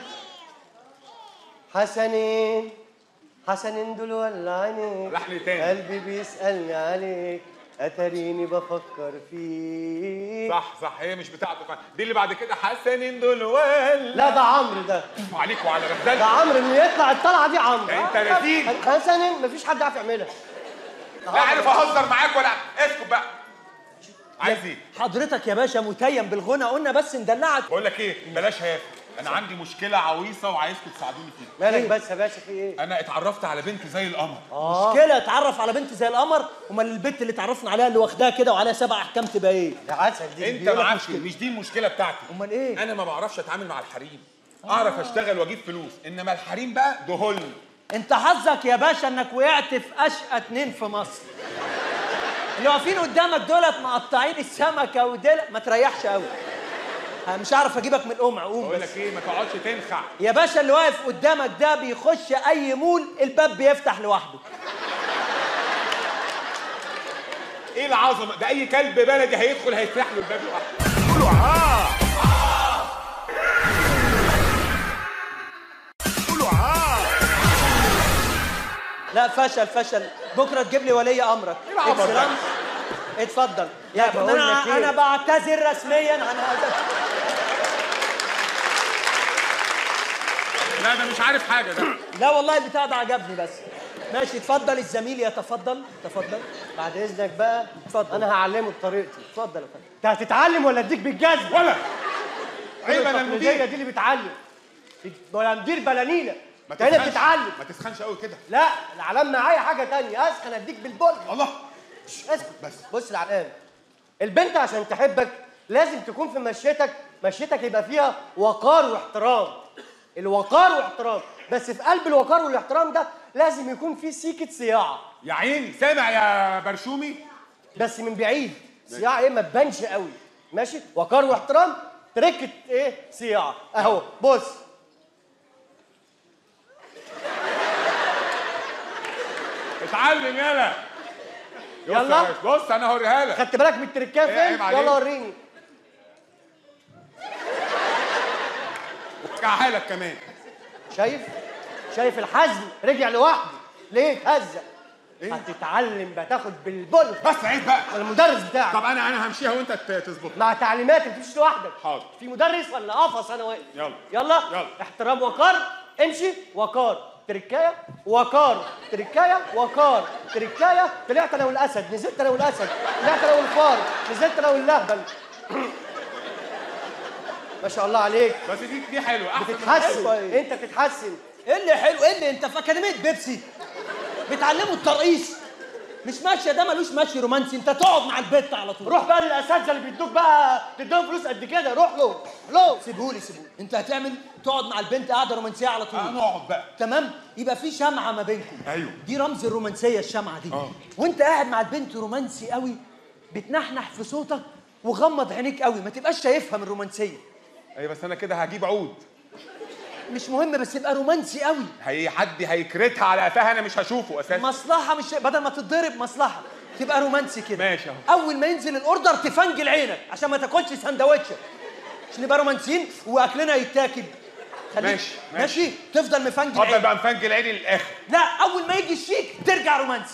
حسنين حسنين دول ولا عينيك لحن تاني. قلبي بيسألني عليك أتريني بفكر فيك صح صح هي مش بتاعته فعلا. دي اللي بعد كده حسن دول ولا لا ده عمرو ده عليك وعلى ده رفدان عمرو اللي يطلع الطلعة دي عمرو انت رزيل. حسنين مفيش حد عارف يعملها لا عارف اهزر معاك ولا اسكت بقى عايز ايه حضرتك يا باشا متيم بالغنى قلنا بس ندلعك بقول لك ايه بلاش هيافه انا عندي مشكله عويصه وعايزكم تساعدوني فيها مالك بس يا باشا في ايه؟ انا اتعرفت على بنت زي القمر مشكلة اتعرف على بنت زي القمر امال البنت اللي اتعرفنا عليها اللي واخداها كده وعليها سبع احكام تبقى ايه؟ ده عسل دي انت بيقولك معاك مشكلة. مش دي المشكله بتاعتي امال ايه؟ انا ما بعرفش اتعامل مع الحريم اعرف اشتغل واجيب فلوس انما الحريم بقى دهل انت حظك يا باشا انك وقعت في اشقى اتنين في مصر اللي واقفين قدامك دولت مقطعين السمكه ودول ما تريحش قوي أنا مش هعرف اجيبك من القمع قوم بقول بس لك ايه ما تقعدش تنخع يا باشا اللي واقف قدامك ده بيخش اي مول الباب بيفتح لوحده ايه العظمه ده اي كلب بلدي هيدخل هيفتح له الباب لوحده قولوا اه قولوا اه لا فشل فشل بكره تجيب لي ولي امرك إيه العبط ده؟ اكسلانس. اتفضل لا، يا بقول انا لك إيه؟ انا بعتذر رسميا عن هذا لا ده مش عارف حاجه ده لا والله البتاع ده عجبني بس ماشي اتفضل الزميل يتفضل تفضل بعد إذنك بقى اتفضل. أنا هعلمه بطريقتي اتفضل يا فندم أنت هتتعلم ولا أديك بالجزم؟ ولا عيب انا التقليدية المدير دي اللي بتعلم ولا مدير بلانينة ما أنت هنا تسخنش. بتتعلم ما تسخنش قوي كده لا العلام معايا حاجة تانية أسخن أديك بالبول الله اسكت بس. بص العلام البنت عشان تحبك لازم تكون في مشيتك مشيتك يبقى فيها وقار واحترام الوقار واحترام بس في قلب الوقار والاحترام ده لازم يكون في سيكة صياعة يا عيني سامع يا برشومي بس من بعيد صياعة ايه ما تبانش قوي ماشي وقار واحترام تركة ايه صياعة اهو بص اتعلم يلا يلا. يلا بص انا هوريها لك خدت بالك من التركايه إيه، عيب فين عليك. يلا وريني وقعها لك كمان شايف شايف الحزم رجع لوحده ليه اتهزق هتتعلم بقى تاخد بالبول بس عيب بقى المدرس بتاعك طب انا انا همشيها وانت ت- تظبط مع تعليمات ما تمشيش لوحدك حاضر. في مدرس ولا قفص انا واقف يلا. يلا يلا. احترام وقار امشي وقار تركايه وقار تركايه وقار تركايه طلعت انا والاسد نزلت انا والاسد طلعت انا والفار نزلت انا واللهبل ما شاء الله عليك بس دي دي حلوه احسن من بتتحسن إيه؟ انت بتتحسن ايه اللي حلو ايه اللي انت في اكاديميه بيبسي بتعلموا الترقيص مش ماشيه ده ملوش ماشي رومانسي انت تقعد مع البت على طول روح بقى للاساتذه اللي بيدوك بقى تديهم فلوس قد كده روح له له سيبهولي سيبهولي انت هتعمل تقعد مع البنت قاعده رومانسيه على طول آه، نقعد بقى تمام يبقى في شمعه ما بينكم أيوه. دي رمز الرومانسيه الشمعه دي آه. وانت قاعد مع البنت رومانسي قوي بتنحنح في صوتك وغمض عينيك قوي ما تبقاش شايفها من الرومانسيه ايوه بس انا كده هجيب عود مش مهم بس يبقى رومانسي قوي هي حد هيكرتها على قفاها انا مش هشوفه اساسا مصلحه مش بدل ما تتضرب مصلحه تبقى رومانسي كده ماشي اهو. اول ما ينزل الاوردر تفنجل عينك عشان ما تاكلش سندوتشك عشان نبقى رومانسيين واكلنا يتاكل خليك ماشي، ماشي. ماشي تفضل مفنجل افضل عينك بقى مفنجل عيني للاخر لا اول ما يجي الشيك ترجع رومانسي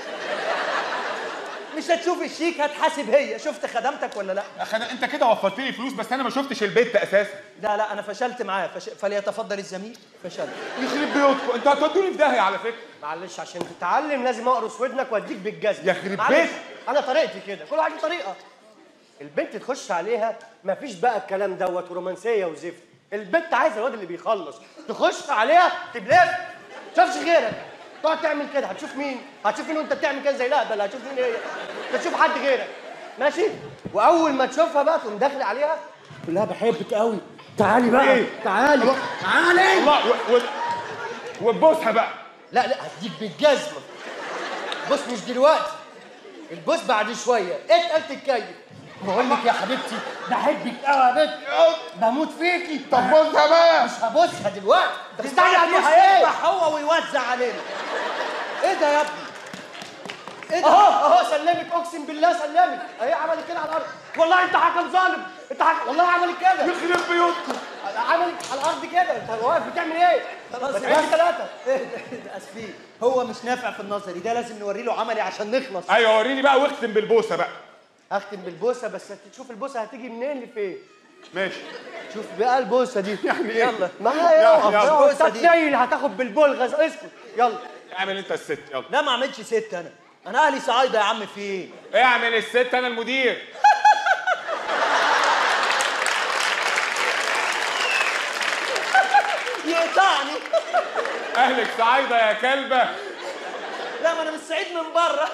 مش هتشوف الشيك هتحاسب هي شفت خدمتك ولا لا أخي أنا- انت كده وفرت لي فلوس بس انا ما شفتش البيت اساسا لا لا انا فشلت معاه فش... فليتفضل الزميل فشلت يخرب بيوتكم انتوا هتودوني في داهيه على فكره معلش عشان تتعلم لازم اقرص ودنك واديك بالجزم يخرب معلش، بيت. انا طريقتي كده كل واحد له طريقه البنت تخش عليها مفيش بقى الكلام دوت ورومانسيه وزفت البنت عايزه الواد اللي بيخلص تخش عليها تبلف تشوفش غيرك تقعد تعمل كده هتشوف مين هتشوف مين وانت بتعمل كده زي الاهبل هتشوف مين هي تشوف حد غيرك ماشي واول ما تشوفها بقى تقوم داخل عليها تقول لها بحبك قوي تعالي بقى إيه؟ تعالي تعالي الله و... و... وتبوسها بقى لا لا هديك بالجزمه بص مش دلوقتي البوس بعد شويه اتقل تتكيف بقول لك يا حبيبتي بحبك قوي يا بنت بموت فيكي طب بصها بقى مش هبوسها دلوقتي انت مستعجل دلوقتي عليها ايه؟ هيذبح هو ويوزع علينا ايه ده يا ابني ايه ده اهو اهو سلمك اقسم بالله سلمك اهي عملت كده على الارض والله انت حكم ظالم انت حكم والله عملت كده يخرب بيوتكم عملت على الارض كده انت واقف بتعمل ايه؟ خلاص بس يا عندي ثلاثه ايه ده إيه ده اسفين هو مش نافع في النظري ده لازم نوري له عملي عشان نخلص ايوه وريني بقى واختم بالبوسه بقى هختم بالبوسه بس تشوف البوسه هتيجي منين لفين ماشي شوف بقى البوسه دي يعني إيه؟ يلا ما يلا، هي يلا. البوسه دي تتنيل هتاخد بالبلغز اسكت يلا اعمل انت الست يلا لا ما اعملش ست انا انا اهلي صعايده يا عم في ايه اعمل الست انا المدير يقطعني اهلك صعايده يا كلبه لا ما انا مش سعيد من بره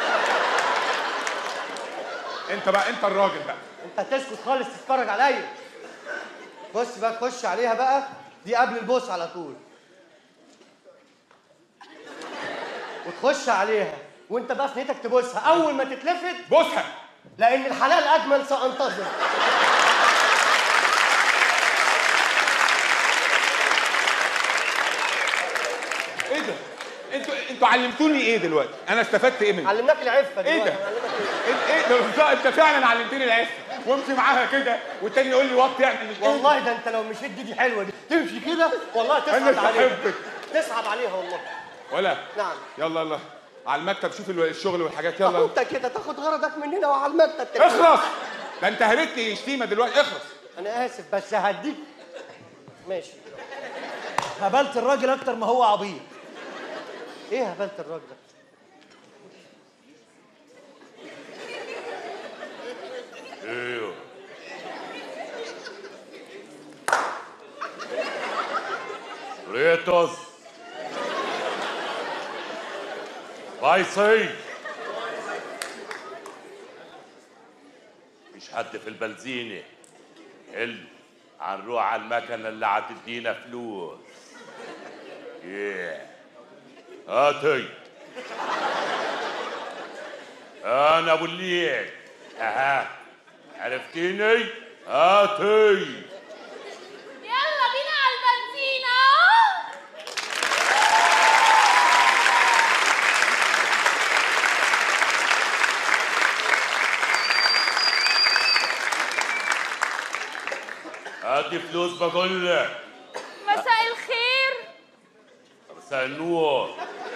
انت بقى انت الراجل بقى انت هتسكت خالص تتفرج عليا بص بقى تخش عليها بقى دي قبل البوس على طول وتخش عليها وانت بقى في نيتك تبوسها اول ما تتلفت بوسها لان الحلال اجمل سانتظر ايه ده انتوا انتوا علمتوني ايه دلوقتي انا استفدت ايه منك علمناك العفه ايه دلوقتي ده علمناك العفة. انت ايه ده بالظبط انت فعلا علمتني العفه وامشي معاها كده والتاني يقول لي وطي يعني مش والله ده انت لو مشيت دي دي حلوه دي تمشي كده والله انا تصعب عليها بحبك تصعب عليها والله ولا نعم يلا يلا على المكتب شوف ال- الشغل والحاجات يلا اهو انت كده تاخد غرضك مننا وعلى المكتب كده. اخلص ده انت هرتني شتيمه دلوقتي اخلص انا اسف بس هديك ماشي هبلت الراجل اكتر ما هو عبيط ايه هبلت الراجل ده ايوه ريتوس بايصي مش حد في البنزينة حلو هنروح على المكنة اللي هتدينا فلوس yeah. هاتي انا ابو الليل اها عرفتيني هاتي يلا بينا على البنزينة هاتي فلوس بقول لك مساء الخير مساء النور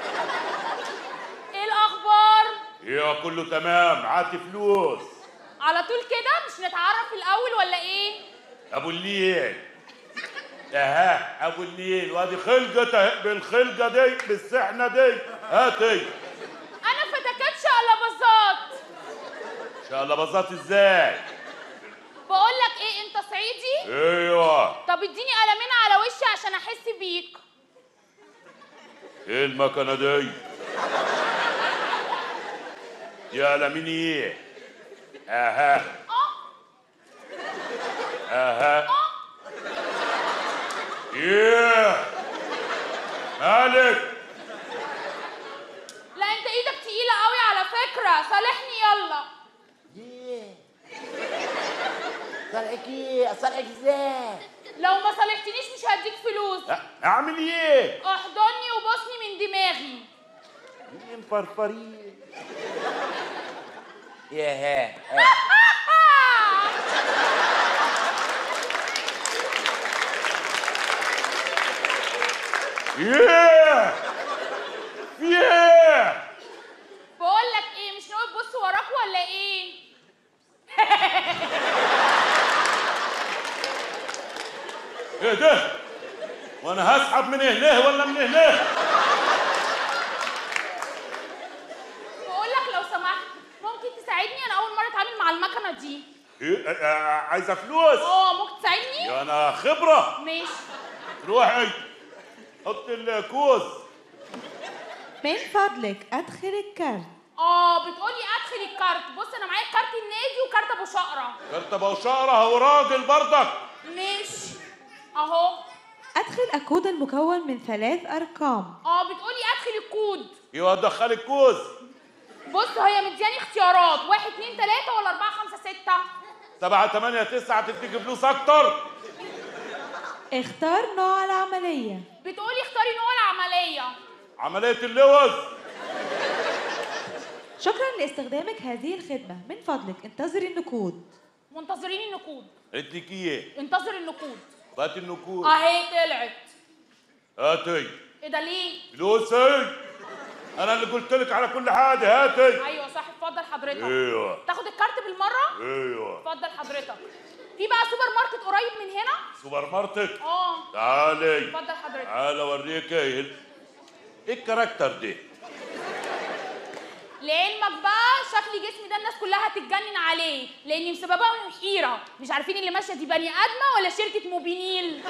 ايه الاخبار ايوه كله تمام هاتي فلوس على طول كده مش نتعرف الاول ولا ايه ابو الليل اها ابو الليل وادي خلقة بالخلقة دي بالسحنة دي هاتي انا فتكاتش على بساط ان شاء الله بساط ازاي بقول لك ايه انت صعيدي ايوه طب اديني قلمين على وشي عشان احس بيك ايه المكنة دي يا لمين ايه اها اها ايه مالك لا انت ايدك تقيله قوي على فكره صالحني يلا صالحك ايه صالحك ازاي لو ما صالحتنيش مش هديك فلوس أ- اعمل ايه احضني وبوسني من دماغي مفرفرين يا ها ياه ياه بقول لك ايه مش ناوي تبص وراك ولا ايه ايه ده وانا هسحب من هنا ولا من هنا بقول لك لو سمحت ممكن تساعدني انا اول مره اتعامل مع المكنه دي إيه آه، آه، عايزه فلوس اه ممكن تساعدني يا انا خبره ماشي روحي حط الكوز من فضلك أدخل الكارت اه بتقولي ادخل الكارت بص انا معايا كارت النادي وكارت ابو شقره انت ابو شقره هو راجل برضك ماشي اهو أدخل الكود المكون من ثلاث أرقام اه بتقولي ادخل الكود يبقى دخل الكوز بص هي مدياني اختيارات واحد اتنين تلاته ولا اربعه خمسه سته سبعة تمانية تسعة تديك فلوس أكتر اختار نوع العملية بتقولي اختاري نوع العمليه عملية اللوز شكرا لاستخدامك هذه الخدمة من فضلك انتظري النقود منتظرين النقود اديك ايه انتظر النقود هات النقود اهي طلعت هاتي ايه ده ليه فلوسي انا اللي قلت لك على كل حاجة هاتي ايوه صح اتفضل حضرتك ايوه تاخد الكارت بالمره ايوه اتفضل حضرتك في بقى سوبر ماركت قريب من هنا سوبر ماركت اه تعالي اتفضل حضرتك تعال اوريك ايه ال- ايه الكاركتر دي لعلمك بقى شكل جسمي ده الناس كلها هتتجنن عليه لاني مسبباهم حيره مش عارفين اللي ماشيه دي بني ادمه ولا شركه موبينيل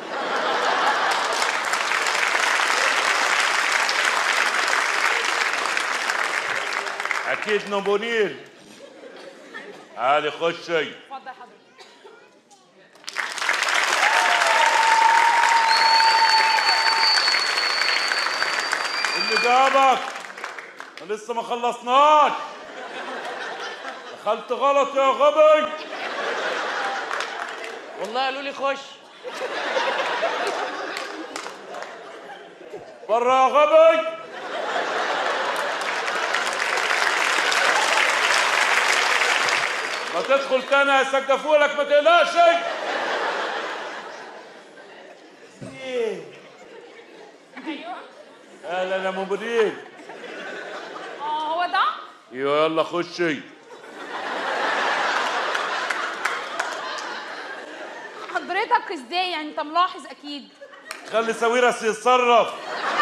اكيد نوبونيل تعالي خشي اتفضل حضرتك اللي جابك أنا لسه ما خلصناش دخلت غلط يا غبي والله قالوا لي خش بره يا غبي ما تدخل تاني هيسقفوا لك ما تقلقش ايوه اهلا يا مبريد اه هو ده ايوه يلا خشي حضرتك ازاي يعني انت ملاحظ اكيد خلي ساويرس يتصرف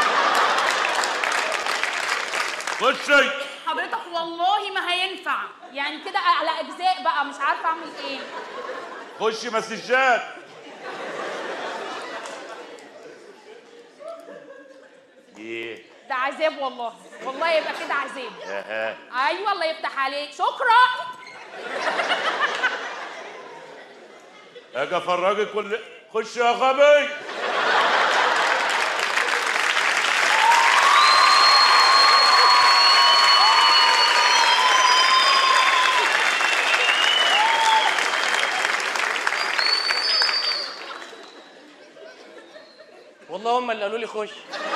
خشي حضرتك والله ما هينفع يعني كده على اجزاء بقى مش عارفه اعمل ايه خشي مسجات ايه ده عذاب والله والله يبقى كده عذاب اها ايوه الله يفتح عليك شكرا اجي افرجك كل خش يا غبي والله هم اللي قالوا لي خش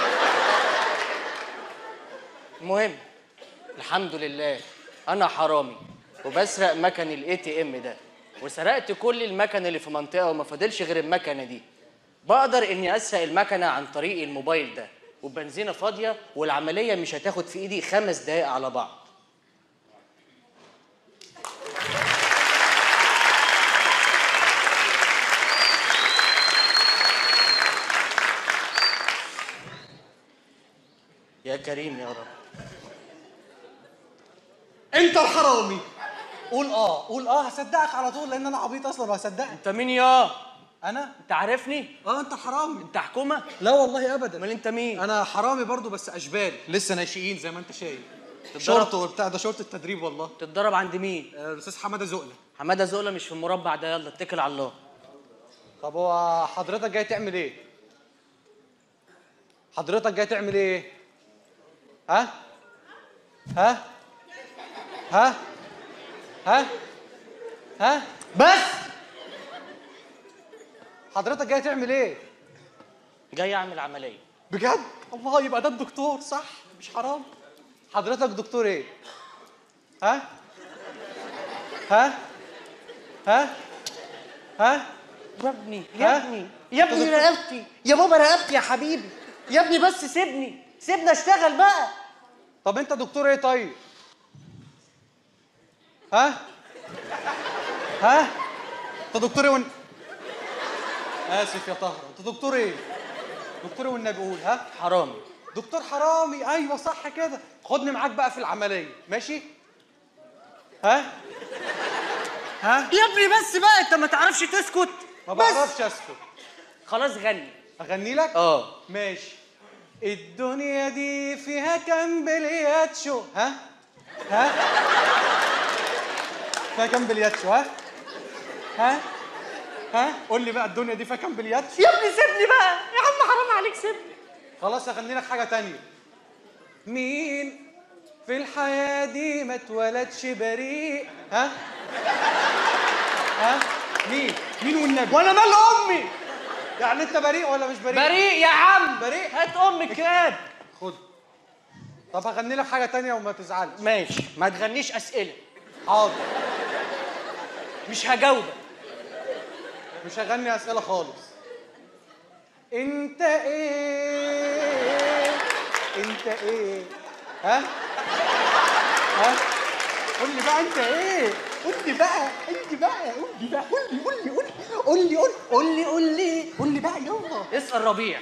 المهم الحمد لله انا حرامي وبسرق مكن الاي تي ام ده وسرقت كل المكن اللي في منطقه وما فاضلش غير المكنه دي بقدر اني اسرق المكنه عن طريق الموبايل ده وبنزينه فاضيه والعمليه مش هتاخد في ايدي خمس دقايق على بعض يا كريم يا رب انت الحرامي قول اه قول اه هصدقك على طول لان انا عبيط اصلا وهصدقك انت مين يا انا انت عارفني اه انت حرامي انت حكومه لا والله ابدا امال انت مين انا حرامي برضو بس اشبال لسه ناشئين زي ما انت شايف شرطه وبتاع ده شرطه التدريب والله تتدرب عند مين آه، الاستاذ حماده زقله حماده زقله مش في المربع ده يلا اتكل على الله طب هو حضرتك جاي تعمل ايه حضرتك جاي تعمل ايه ها ها ها ها ها بس حضرتك جاي تعمل ايه جاي اعمل عمليه بجد الله يبقى ده الدكتور صح مش حرام حضرتك دكتور ايه ها ها ها ها يا ابني ها؟ يا ابني يا ابني رقبتي يا بابا رقبتي يا حبيبي يا ابني بس سيبني سيبني اشتغل بقى طب انت دكتور ايه طيب ها ها انت دكتور ايه ون... اسف يا طهر انت دكتور ايه دكتور ايه والنبي قول ها حرامي دكتور حرامي ايوه صح كده خدني معاك بقى في العمليه ماشي ها ها يا ابني بس بقى انت ما تعرفش تسكت ما بس. بعرفش اسكت خلاص غني اغني لك اه ماشي الدنيا دي فيها كام بلياتشو ها ها فيها كام بلياتشو ها ها ها قول لي بقى الدنيا دي فيها كام بلياتشو يا ابني سيبني بقى يا عم حرام عليك سيبني خلاص اغني لك حاجه تانية مين في الحياه دي ما اتولدش بريء ها ها مين مين والنبي وانا مال امي يعني انت بريء ولا مش بريء بريء يا عم بريء هات امك كاب خد طب هغني لك حاجه تانية وما تزعلش ماشي ما تغنيش اسئله حاضر مش هجاوبك مش هغني اسئله خالص انت ايه انت ايه ها ها قول لي بقى انت ايه قول لي بقى انت بقى قول لي بقى قول لي قول لي قول لي قول لي قول لي قول لي قول لي بقى يلا اسال ربيع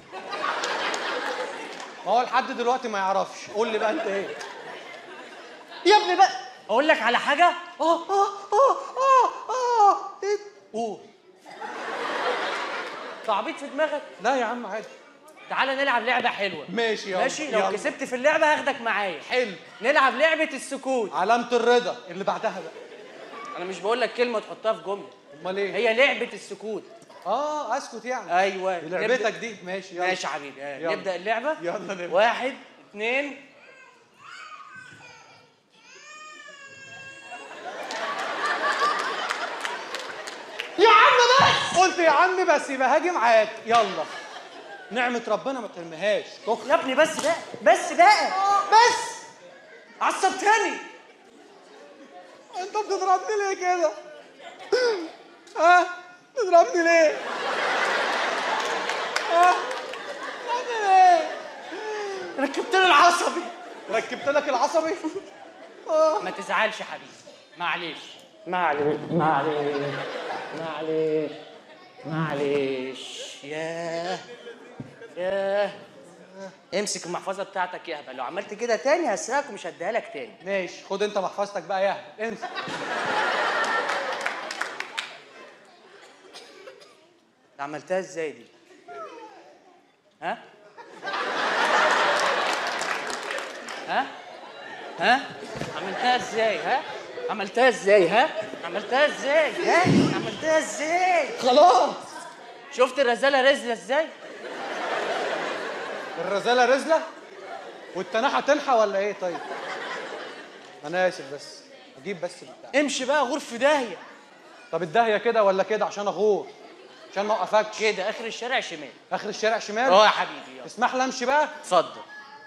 ما هو لحد دلوقتي ما يعرفش قول لي بقى انت ايه يا ابني بقى اقول لك على حاجه اه اه اه اه اه إيه؟ قول تعبيط في دماغك لا يا عم عادي تعالى نلعب لعبه حلوه ماشي يلا ماشي لو يلا. كسبت في اللعبه هاخدك معايا حلو نلعب لعبه السكوت علامة الرضا اللي بعدها بقى انا مش بقول لك كلمه تحطها في جمله امال ايه؟ هي لعبه السكوت اه اسكت يعني ايوه دي لعبتك نبدأ- دي ماشي يلا ماشي يا حبيبي آه، يلا. نبدا اللعبه يلا نبدا واحد اثنين يا عم بس قلت يا عم بس يبقى هاجي معاك يلا نعمة ربنا ما ترميهاش كخ يا ابني بس بقى بس بقى بس عصبتني انت بتضربني ليه كده؟ ها؟ بتضربني ليه؟ ها؟ بتضربني ليه؟ ركبت لي العصبي ركبت لك العصبي؟ ما تزعلش يا حبيبي معلش معلش معلش معلش معلش ياه ياه امسك المحفظه بتاعتك يا هبل لو عملت كده تاني هسرقك ومش هديها لك تاني ماشي خد انت محفظتك بقى يا هبل امسك عملتها ازاي دي ها ها ها عملتها ازاي ها عملتها ازاي ها عملتها ازاي ها عملتها ازاي خلاص شفت الرزاله رزله ازاي الرزالة رزلة والتناحة تنحى ولا ايه طيب؟ انا اسف بس اجيب بس بتاع امشي بقى غور في داهيه طب الداهية كده ولا كده عشان اغور عشان ما اوقفكش كده اخر الشارع شمال اخر الشارع شمال اه يا حبيبي يلا تسمح لي امشي بقى اتفضل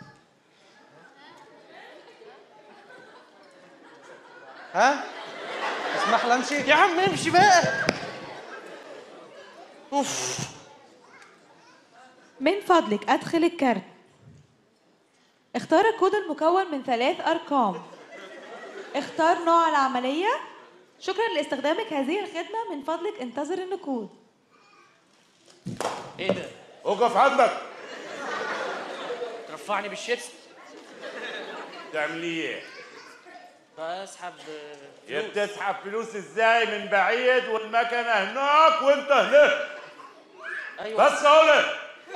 ها تسمح لي امشي يا عم امشي بقى اوف من فضلك أدخل الكارت اختار الكود المكون من ثلاث أرقام اختار نوع العملية شكرا لاستخدامك هذه الخدمة من فضلك انتظر النقود ايه ده وقف عندك ترفعني بالشيبس تعمل ايه؟ اسحب يا بتسحب فلوس ازاي من بعيد والمكنه هناك وانت هنا ايوه بس اقول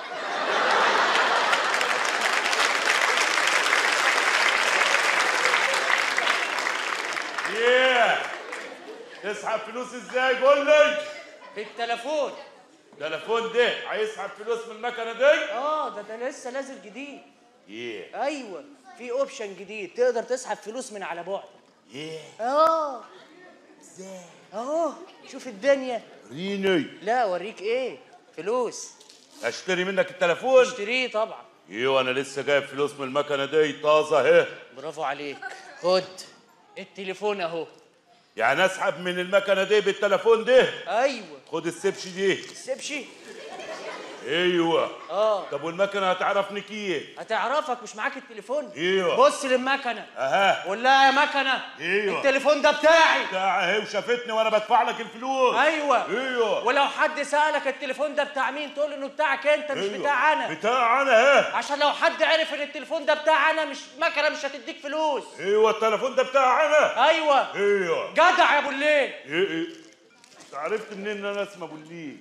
ايه تسحب فلوس ازاي قول لي بالتليفون تليفون ده هيسحب فلوس من المكنه دي اه ده ده لسه نازل جديد ايه ايوه في اوبشن جديد تقدر تسحب فلوس من على بعد ايه اه ازاي اهو شوف الدنيا ريني لا اوريك ايه فلوس اشتري منك التليفون اشتريه طبعا ايوه انا لسه جايب فلوس من المكنه دي طازه اهي برافو عليك خد التليفون اهو يعني اسحب من المكنه دي بالتليفون ده ايوه خد السبش دي سيبشي ايوه اه طب والمكنه هتعرفني كيه هتعرفك مش معاك التليفون ايوه بص للمكنه اها قول لها يا مكنه ايوه التليفون ده بتاعي بتاع اهي وشافتني وانا بدفع لك الفلوس ايوه ايوه ولو حد سالك التليفون ده بتاع مين تقول له انه بتاعك انت مش أيوة. بتاع انا بتاع انا ها عشان لو حد عرف ان التليفون ده بتاع انا مش مكنه مش هتديك فلوس ايوه التليفون ده بتاع انا ايوه ايوه جدع يا ابو الليل ايه ايه انت عرفت منين ان انا اسمي ابو الليل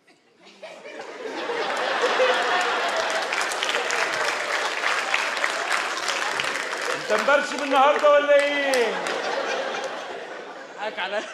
انت مبرشم النهارده ولا ايه حاك على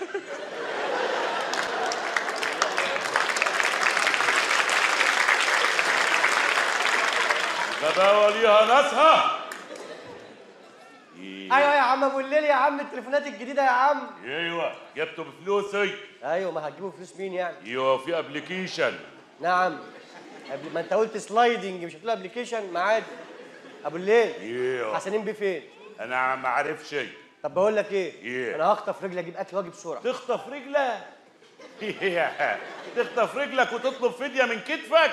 غباوه ليها ناسها ايوه يا عم ابو الليل يا عم التليفونات الجديده يا عم ايوه جبته بفلوسي ايوه ما هتجيبوا فلوس مين يعني ايوه في ابلكيشن نعم قبل ما انت قلت سلايدنج مش هتقول ابلكيشن ما عادي ابو الليل ايوه حسنين بيه فين انا ما عارفش طب بقول لك ايه إيه؟ انا هخطف رجلي اجيب اكل واجي بسرعه تخطف رجلك تخطف رجلك وتطلب فديه من كتفك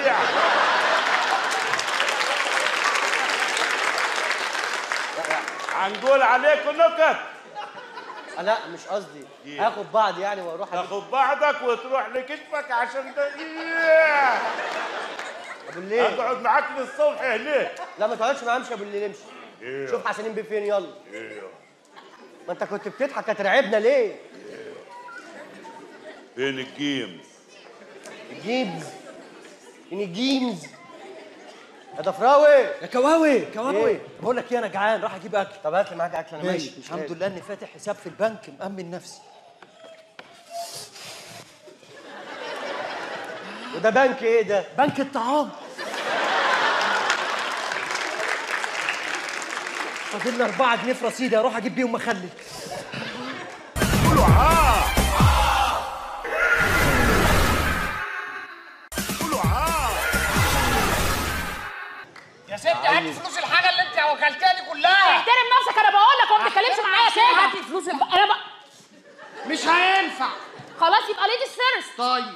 هنقول عليكم نكت لا مش قصدي إيه؟ هاخد بعض يعني واروح أجيب- تاخد بعضك وتروح لكتفك عشان ده ابو الليل اقعد معاك للصبح هناك لا ما تقعدش معاه امشي يا ابو الليل امشي ايوه شوف حسنين بيه فين يلا ايوه ما انت كنت بتضحك هترعبنا ليه فين الجيمز الجيمز فين الجيمز يا ضفراوي يا كواوي كواوي إيه؟ بقول لك ايه انا جعان راح اجيب اكل طب هات لي معاك اكل انا ماشي مش الحمد قادر. لله اني فاتح حساب في البنك مأمن نفسي وده بنك ايه ده بنك الطعام فاضل لي 4 جنيه في رصيدي اروح اجيب بيهم مخلل قولوا ها قولوا ها يا ستي هاتي فلوس الحاجه اللي انت وكلتها دي كلها احترم نفسك انا بقول لك وما تتكلمش معايا كده هاتي فلوس الب... انا بق... مش هينفع خلاص يبقى ليدي فيرست طيب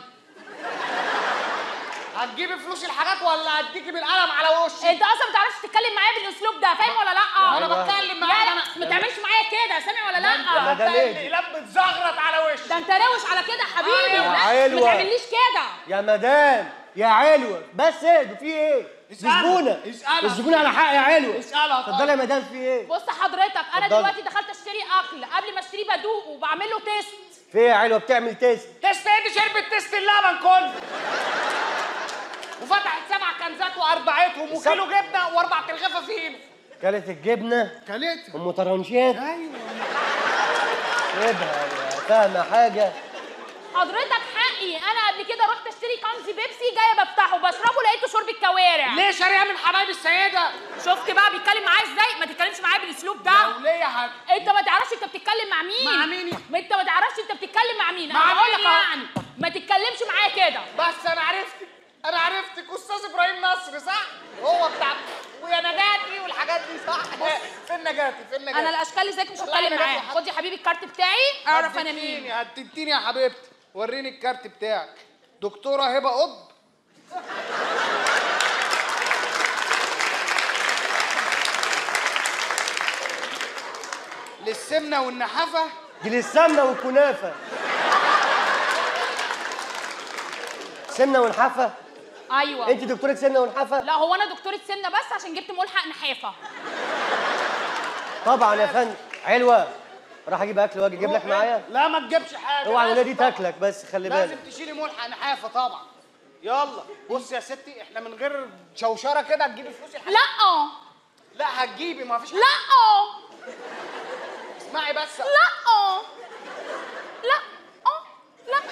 هتجيبي فلوس الحاجات ولا هديكي بالقلم على وشي انت اصلا ما بتعرفش تتكلم معايا بالاسلوب ده فاهم ولا لا انا بتكلم معاك لا انا لا ما تعملش معايا كده سامع ولا لا ده ليه؟ لم بتزغرط على وشي ده انت روش على كده يا حبيبي يا لا، ما علوة. تعمليش كده يا مدام يا علوة بس ايه ده في ايه دي اسألها. زبونه اسألها. الزبونه على حق يا علوة اسألها طيب. اتفضلي يا مدام في ايه بص حضرتك انا اتفضلي. دلوقتي دخلت اشتري اكل قبل ما اشتريه بدوقه وبعمل له تيست في ايه يا علوة بتعمل تيست تست ايه دي شربت تست اللبن كله وفتحت سبع كنزات واربعتهم وكيلو جبنه واربع ترغيفه فين كلت الجبنه كلتها ام طرنشات ايوه سيبها يا فاهمه حاجه حضرتك حقي انا قبل كده رحت اشتري كنز بيبسي جايه بفتحه بشربه لقيته شرب الكوارع ليه شاريها من حبايب السيده شفت بقى بيتكلم معايا ازاي ما تتكلمش معايا بالاسلوب ده وليه يا حاج انت ما تعرفش انت بتتكلم مع مين مع مين؟ ما انت ما تعرفش انت بتتكلم مع مين مع انا هقول مين لك اهو. يعني؟ ما تتكلمش معايا كده بس انا عرفتك انا عرفتك استاذ ابراهيم نصر صح هو بتاع ويا نجاتي والحاجات دي صح فين نجاتي فين نجاتي انا الاشكال اللي زيك مش والله هتكلم نجاتي معاك وحد- خد يا حبيبي الكارت بتاعي اعرف انا مين هتديني هتديني يا حبيبتي وريني الكارت بتاعك دكتوره هبه قطب للسمنه والنحافه دي للسمنه والكنافه سمنه ونحافه ايوه انت دكتوره سمنه ونحافه لا هو انا دكتوره سمنه بس عشان جبت ملحق نحافه طبعا يا فندم علوه راح اجيب اكل واجي اجيب لك معايا لا ما تجيبش حاجه اوعى لازم الولاد دي طبعاً. تاكلك بس خلي لازم بالك تشيلي ملحق نحافه طبعا يلا بص يا ستي احنا من غير شوشره كده هتجيبي فلوس الحاجة. لا لا هتجيبي ما فيش لا اسمعي بس لا لا لا لا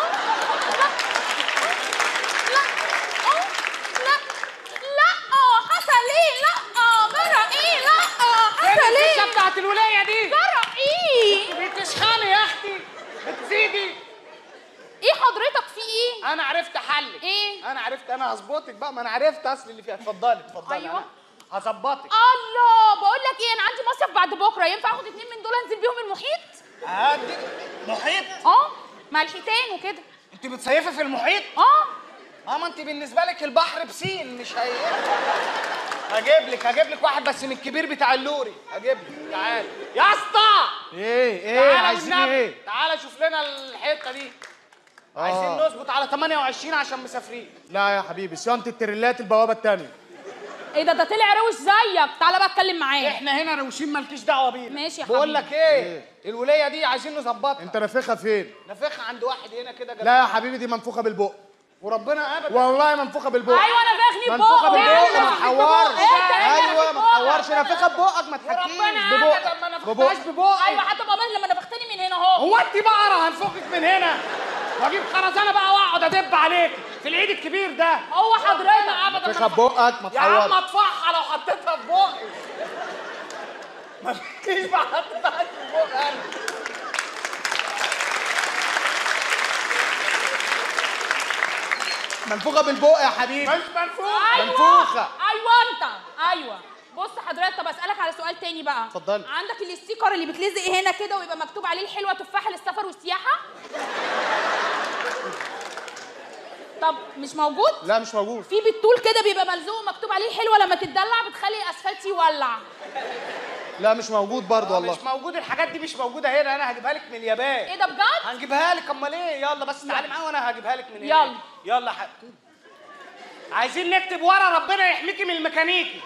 لا لا حصل ايه لا جرى ايه لا فين حصل الفيشه ايه بتاعت الولايه دي جرى ايه بتسخني يا اختي بتزيدي ايه حضرتك في ايه انا عرفت حلك ايه؟ انا عرفت انا هظبطك بقى ما انا عرفت اصل اللي فيها اتفضلي اتفضلي أيوة. أنا هظبطك الله بقول لك ايه انا عندي مصيف بعد بكره ينفع اخد اتنين من دول انزل بيهم المحيط هدي محيط اه مع الحيتان وكده انت بتصيفي في المحيط اه اه ما انت بالنسبه لك البحر بسين مش هي هجيب لك هجيب لك واحد بس من الكبير بتاع اللوري هجيب لك تعال يا اسطى ايه ايه تعالى عايزين والنبي. ايه تعالى شوف لنا الحته دي آه. عايزين نظبط على 28 عشان مسافرين لا يا حبيبي صيانه التريلات البوابه الثانيه ايه ده ده طلع روش زيك تعالى بقى اتكلم معاه احنا هنا روشين مالكيش دعوه بينا ماشي يا بقول حبيبي. لك ايه الولايه دي عايزين نظبطها انت نافخها فين نفخها عند واحد هنا كده لا يا حبيبي دي منفوخه بالبق وربنا ابدا والله منفوخه بالبق ايوه انا فاخني منفوخه ببقه بالبق ما تحورش ايوه ما تحورش انا نافخها ببقك ما تحكيش ربنا ببق ابدا ما ببق نفختهاش ببقي ايوه حتى بابا لما نفختني من هنا اهو هو انت بقره هنفخك من هنا واجيب خرزانه بقى واقعد ادب عليك في العيد الكبير ده هو حضرتك ابدا نافخها ببقك ما يا عم تحورش اطفحها لو حطيتها في بقي ما فيش بقى حطيتها في بقي انا منفوخه بالبق يا حبيبي مش منفوخ ايوه منفوخة. ايوه انت ايوه بص حضرتك طب اسالك على سؤال تاني بقى اتفضلي. عندك الاستيكر اللي بتلزق هنا كده ويبقى مكتوب عليه الحلوه تفاحه للسفر والسياحه طب مش موجود لا مش موجود في بالطول كده بيبقى ملزوق مكتوب عليه الحلوه لما تتدلع بتخلي الاسفلت يولع لا مش موجود برضه والله مش موجود الحاجات دي مش موجوده هنا انا هجيبها لك من اليابان ايه ده بجد هنجيبها لك امال ايه يلا بس تعالي معايا وانا هجيبها لك من هنا يلا. يلا ح... عايزين نكتب ورا ربنا يحميكي من الميكانيكي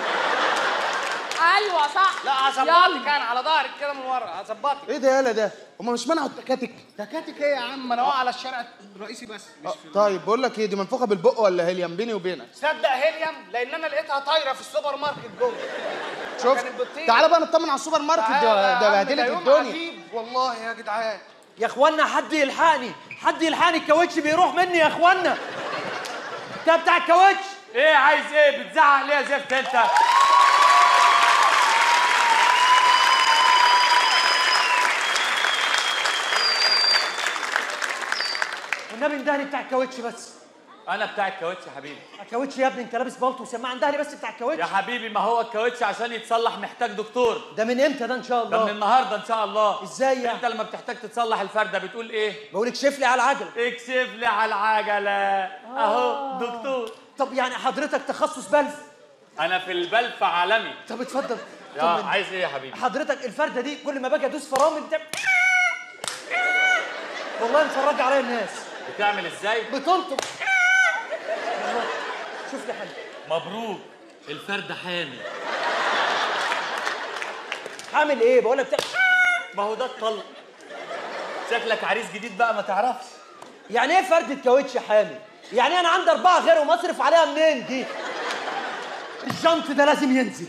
ايوه صح لا هظبطك يلا. انا على ظهرك كده من ورا هظبطك ايه ده يالا ده هما مش منعوا التكاتك تكاتك ايه يا عم انا واقع على الشارع الرئيسي بس مش آه، في طيب بقول لك ايه دي منفوخه بالبق ولا هيليم بيني وبينك تصدق هيليوم لان انا لقيتها طايره في السوبر ماركت جوه شوف كانت بتطير. تعالى بقى نطمن على السوبر ماركت تعالى يا ده ده عم، بهدلت يوم الدنيا عجيب والله يا جدعان يا اخوانا حد يلحقني حد يلحقني الكاوتش بيروح مني يا اخوانا انت بتاع الكاوتش ايه عايز ايه بتزعق ليه يا زفت انت والنبي اندهلي بتاع الكاوتش بس انا بتاع الكاوتش يا حبيبي الكاوتش يا ابني انت لابس بالطو وسماعه اندهلي بس بتاع الكاوتش يا حبيبي ما هو الكاوتش عشان يتصلح محتاج دكتور ده من امتى ده ان شاء ده من الله النهارده ان شاء الله ازاي يعني؟ انت لما بتحتاج تصلح الفرده بتقول ايه بقول اكشف لي على العجله اكشف لي على العجله اهو آه. دكتور طب يعني حضرتك تخصص بلف انا في البلف عالمي طب اتفضل يا طمن. عايز ايه يا حبيبي حضرتك الفرده دي كل ما باجي ادوس فرامل بتعمل والله مفرج عليا الناس بتعمل ازاي بتنطق والله. شوف لي حل مبروك الفرده حامل عامل ايه بقول لك بتاع... ما هو ده الطلق شكلك عريس جديد بقى ما تعرفش يعني ايه فردة كاوتش حامل يعني انا عندي اربعه غيرهم اصرف عليها منين دي الجنط ده لازم ينزل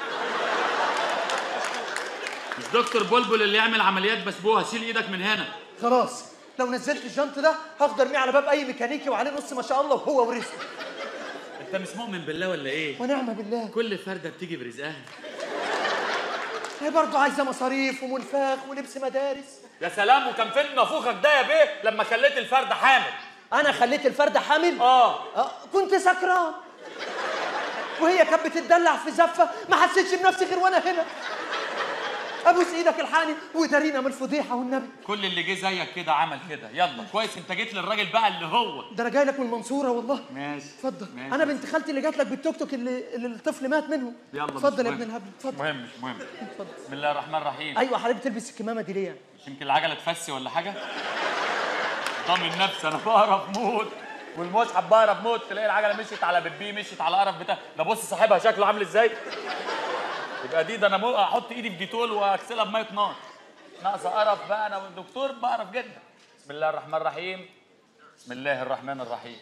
مش دكتور بلبل اللي يعمل عمليات بسبوها شيل ايدك من هنا خلاص لو نزلت الجنط ده هاخد ارميه على باب اي ميكانيكي وعليه نص ما شاء الله وهو ورزقه انت مش مؤمن بالله ولا ايه ونعم بالله كل فرده بتيجي برزقها هي برضه عايزه مصاريف ومنفاخ ولبس مدارس يا سلام وكان فين نافوخك ده يا بيه لما خليت الفرده حامل انا خليت الفرده حامل اه آه، كنت سكران وهي كانت بتتدلع في زفه ما حسيتش بنفسي غير وانا هنا ابوس ايدك الحقني ودارينا من الفضيحه والنبي كل اللي جه زيك كده عمل كده يلا كويس انت جيت للراجل بقى اللي هو ده انا جاي لك من المنصوره والله ماشي اتفضل ماشي. انا بنت خالتي اللي جات لك بالتوك توك اللي, اللي الطفل مات منه يلا اتفضل مش يا ابن مهم. الهبل اتفضل مهم مش مهم اتفضل بسم الله الرحمن الرحيم ايوه حضرتك تلبس الكمامه دي ليه يعني مش يمكن العجله تفسي ولا حاجه ضامن نفسي انا بهرب موت والمصحف بهرب موت تلاقي العجله مشيت على بيبي مشيت على قرف بتاع ده بص صاحبها شكله عامل ازاي يبقى دي ده انا مو- احط ايدي في ديتول واغسلها بميه نار ناقصه قرف بقى انا والدكتور بقرف جدا بسم الله الرحمن الرحيم بسم الله الرحمن الرحيم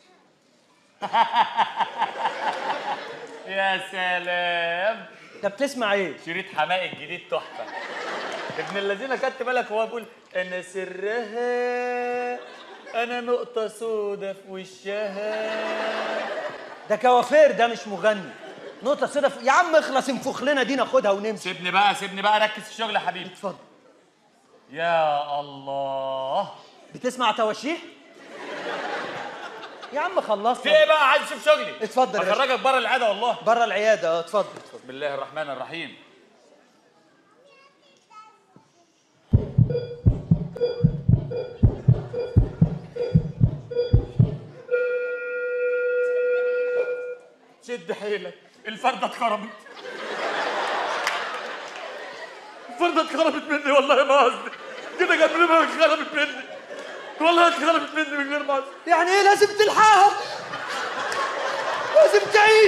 يا سلام انت بتسمع ايه شريط حماقي الجديد تحفه ابن الذين خدت بالك وهو بيقول انا سرها انا نقطه سودة في وشها ده كوافير ده مش مغني نقطه سودا في... يا عم اخلص انفخ لنا دي ناخدها ونمشي سيبني بقى سيبني بقى ركز في الشغل يا حبيبي اتفضل يا الله بسمع تواشيح يا عم خلصنا في ايه بقى عايز اشوف شغلي اتفضل يا باشا. اخرجك بره العياده والله بره العياده اه اتفضل اتفضل بسم الله الرحمن الرحيم شد حيلك الفردة اتخربت الفردة اتخربت مني والله ما قصدي كده قبل ما اتخربت مني والله اتخربت مني من غير ما قصدي يعني ايه لازم تلحقها لازم تعيش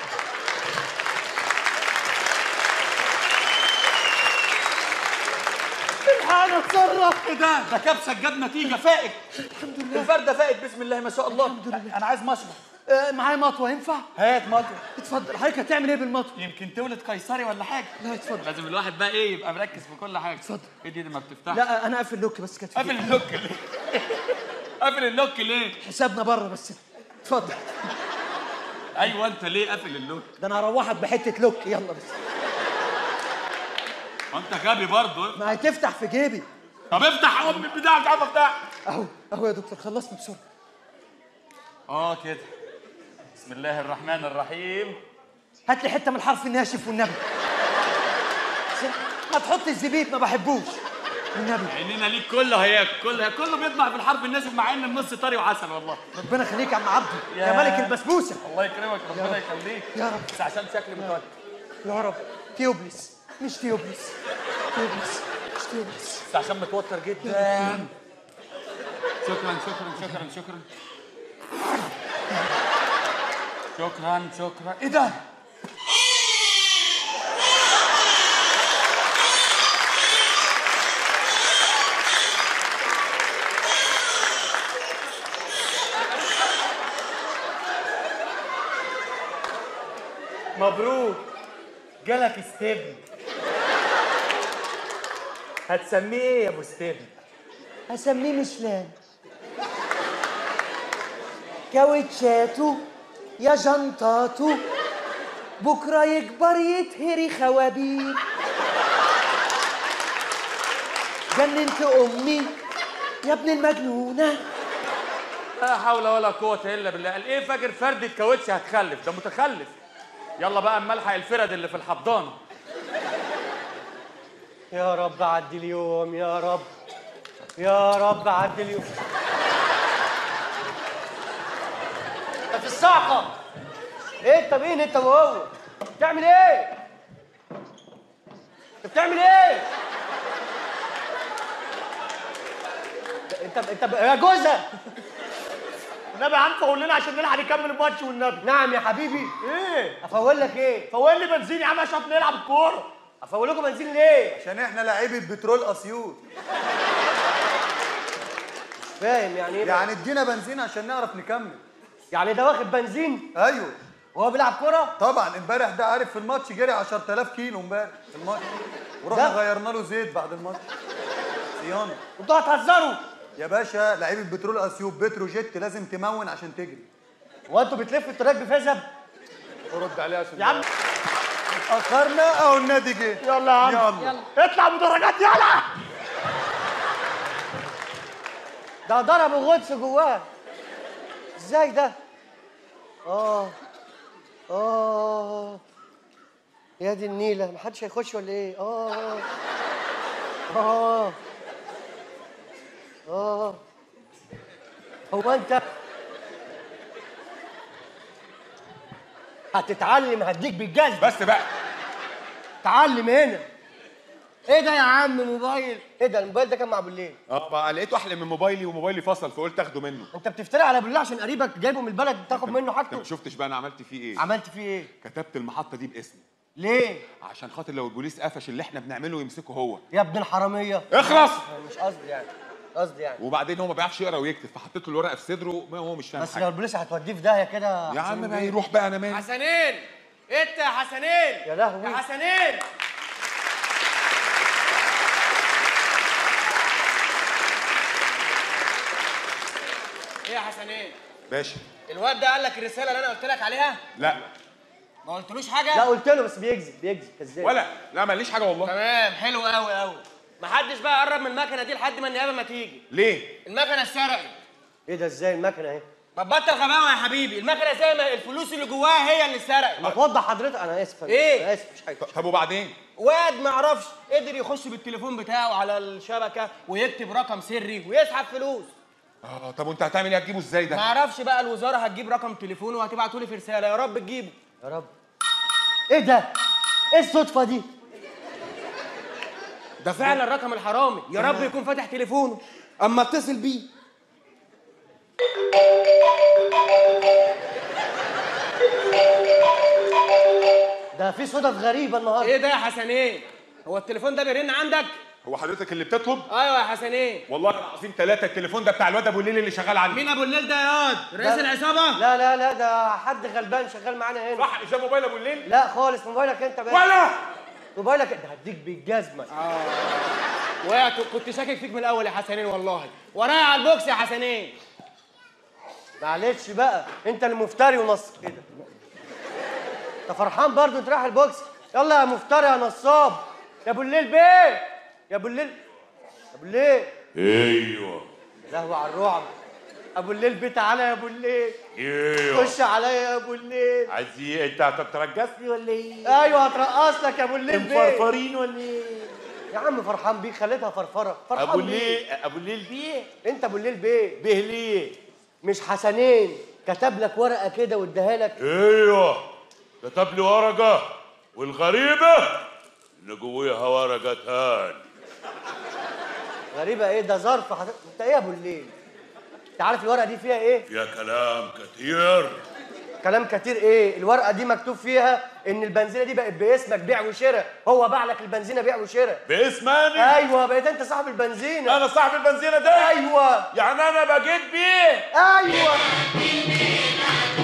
الحقنا اتصرف ايه ده ده كبسه جاب نتيجه فائق الحمد لله الفرده فائق بسم الله ما شاء الله الحمد لله انا عايز مشروب آه معايا مطوه ينفع هات مطوه اتفضل حضرتك هتعمل ايه بالمطوه يمكن تولد قيصري ولا حاجه لا اتفضل لازم الواحد بقى ايه يبقى مركز في كل حاجه اتفضل ايه دي, دي ما بتفتحش لا انا قافل لوك بس كانت قافل اللوك ليه قافل اللوك ليه حسابنا بره بس اتفضل ايوه انت ليه قافل اللوك ده انا هروحك بحته لوك يلا بس وانت غبي برضه ما هتفتح في جيبي طب افتح ام البتاع مش عارف افتح اهو اهو يا دكتور خلصنا بسرعه اه كده بسم الله الرحمن الرحيم هات لي حته من الحرف الناشف والنبي ما تحط الزبيب ما بحبوش والنبي عينينا ليك كله هياك كله كله بيطمع في الحرف الناشف مع ان النص طري وعسل والله ربنا يخليك يا عم عبده يا ملك البسبوسه الله يكرمك ربنا يخليك يا رب بس عشان شكلي متوتر يا رب تيوبلس مش تيوبلس تيوبلس مش تيوبلس بس عشان متوتر جدا شكرا شكرا شكرا شكرا شكرا شكرا ايه ده؟ مبروك جالك ستيفن هتسميه ايه يا ابو ستيفن هسميه مشلان كاوتشاتو يا جنطاتو بكره يكبر يتهري خوابير جننت امي يا ابن المجنونه لا حول ولا قوة إلا بالله، قال إيه فاكر فردة كاوتش هتخلف، ده متخلف. يلا بقى أما ألحق الفرد اللي في الحضانة. يا رب عدي اليوم يا رب يا رب عدي اليوم انت في الصعقة ايه انت مين انت وهو بتعمل ايه انت بتعمل ايه انت انت يا جوزة النبي عم فول لنا عشان نلحق نكمل الماتش والنبي نعم يا حبيبي ايه افول لك ايه فول لي بنزين يا عم عشان نلعب الكوره افول لكم بنزين ليه عشان احنا لعيبه بترول اسيوط فاهم يعني ايه يعني ادينا بنزين عشان نعرف نكمل يعني ده واخد بنزين ايوه وهو بيلعب كرة طبعا امبارح ده عارف في الماتش جري 10000 كيلو امبارح في الماتش ورحنا ده؟ غيرنا له زيت بعد الماتش صيانه انتوا هتهزروا يا باشا لعيبه بترول اسيوط بتروجيت لازم تمون عشان تجري وانتوا بتلفوا التراك بفزب ورد عليه عشان يا عم اتاخرنا او النادي جه يلا يا عم يلا اطلع مدرجات يلا ده ضرب غطس جواه ازاي ده اه اه يا دي النيلة محدش هيخش ولا ايه اه اه اه هو انت هتتعلم هديك بالجزم بس بقى تعلم هنا ايه ده يا عم موبايل ايه ده الموبايل ده كان مع بالليل اه بقى لقيته احلى من موبايلي وموبايلي فصل فقلت اخده منه انت بتفتري على بالله عشان قريبك جايبه من البلد تاخد منه انت حاجته ما شفتش بقى انا عملت فيه ايه عملت فيه ايه كتبت المحطه دي باسمي ليه عشان خاطر لو البوليس قفش اللي احنا بنعمله يمسكه هو يا ابن الحراميه اخلص مش قصدي يعني قصدي يعني وبعدين هو ما بيعرفش يقرا ويكتب فحطيت له الورقه في صدره ما هو مش فاهم بس لو حاجه البوليس هتوديه في داهيه كده يا عم حسين ما بيه. يروح بقى انا مالي حسنين انت يا حسنين يا لهوي يا حسنين ايه يا حسنين باشا الواد ده قال لك الرساله اللي انا قلت لك عليها لا ما قلتلوش حاجه لا قلت له بس بيكذب بيكذب كذاب ولا لا ماليش حاجه والله تمام حلو قوي قوي محدش بقى يقرب من المكنه دي لحد ما النيابه ما تيجي ليه المكنه اتسرقت ايه ده ازاي المكنه اهي ما تبطل غباوه يا حبيبي المكنه زي ما الفلوس اللي جواها هي اللي اتسرقت ما توضح حضرتك انا اسف أنا- إيه؟ انا اسف مش حاجه طب وبعدين واد ما يعرفش قدر يخش بالتليفون بتاعه على الشبكه ويكتب رقم سري ويسحب فلوس اه طب وانت هتعمل ايه هتجيبه ازاي ما ده اعرفش بقى الوزاره هتجيب رقم تليفونه وهتبعته لي في رساله يا رب تجيبه يا رب ايه ده ايه الصدفه دي ده فعلا رقم الحرامي يا رب يكون فاتح تليفونه اما اتصل بيه ده في صدف غريبه النهارده ايه ده يا حسنين هو التليفون ده بيرن عندك هو حضرتك اللي بتطلب ايوه يا حسنين والله العظيم ثلاثة التليفون ده بتاع الواد ابو الليل اللي شغال عندي مين ابو الليل ده يا واد رئيس لا. العصابه لا لا لا ده حد غلبان شغال معانا هنا صح مش ده موبايل ابو الليل لا خالص موبايلك انت بس ولا موبايلك ده هديك بالجزمه وقعت كنت شاكك فيك من الاول يا حسنين والله ورايا على البوكس يا حسنين معلش بقى انت اللي مفتري ونص كده انت فرحان برضو انت رايح البوكس يلا يا مفتري يا نصاب يا ابو الليل بيه يا ابو الليل يا ابو الليل ايوه لهو على الرعب ابو الليل بيه تعالى يا ابو الليل ايوه خش عليا يا ابو الليل عايز ايه انت هتترجسني ولا ايه؟ ايوه هترقص لك يا ابو الليل بيه مفرفرين ولا ايه؟ يا عم فرحان بيك خليتها فرفره فرحان ابو بيك. الليل ابو الليل بيه انت ابو الليل بيه بيه ليه؟ مش حسنين كتب لك ورقه كده واداها لك ايوه كتب لي ورقه والغريبه اللي جواها ورقه تاني غريبه ايه ده ظرف حس... انت ايه يا ابو الليل انت عارف الورقه دي فيها ايه فيها كلام كتير كلام كتير ايه الورقه دي مكتوب فيها ان البنزينه دي بقت باسمك بيع وشراء هو باع لك البنزينه بيع وشراء باسم انا ايوه بقيت انت صاحب البنزينه انا صاحب البنزينه ده ايوه يعني انا بجيت بيه ايوه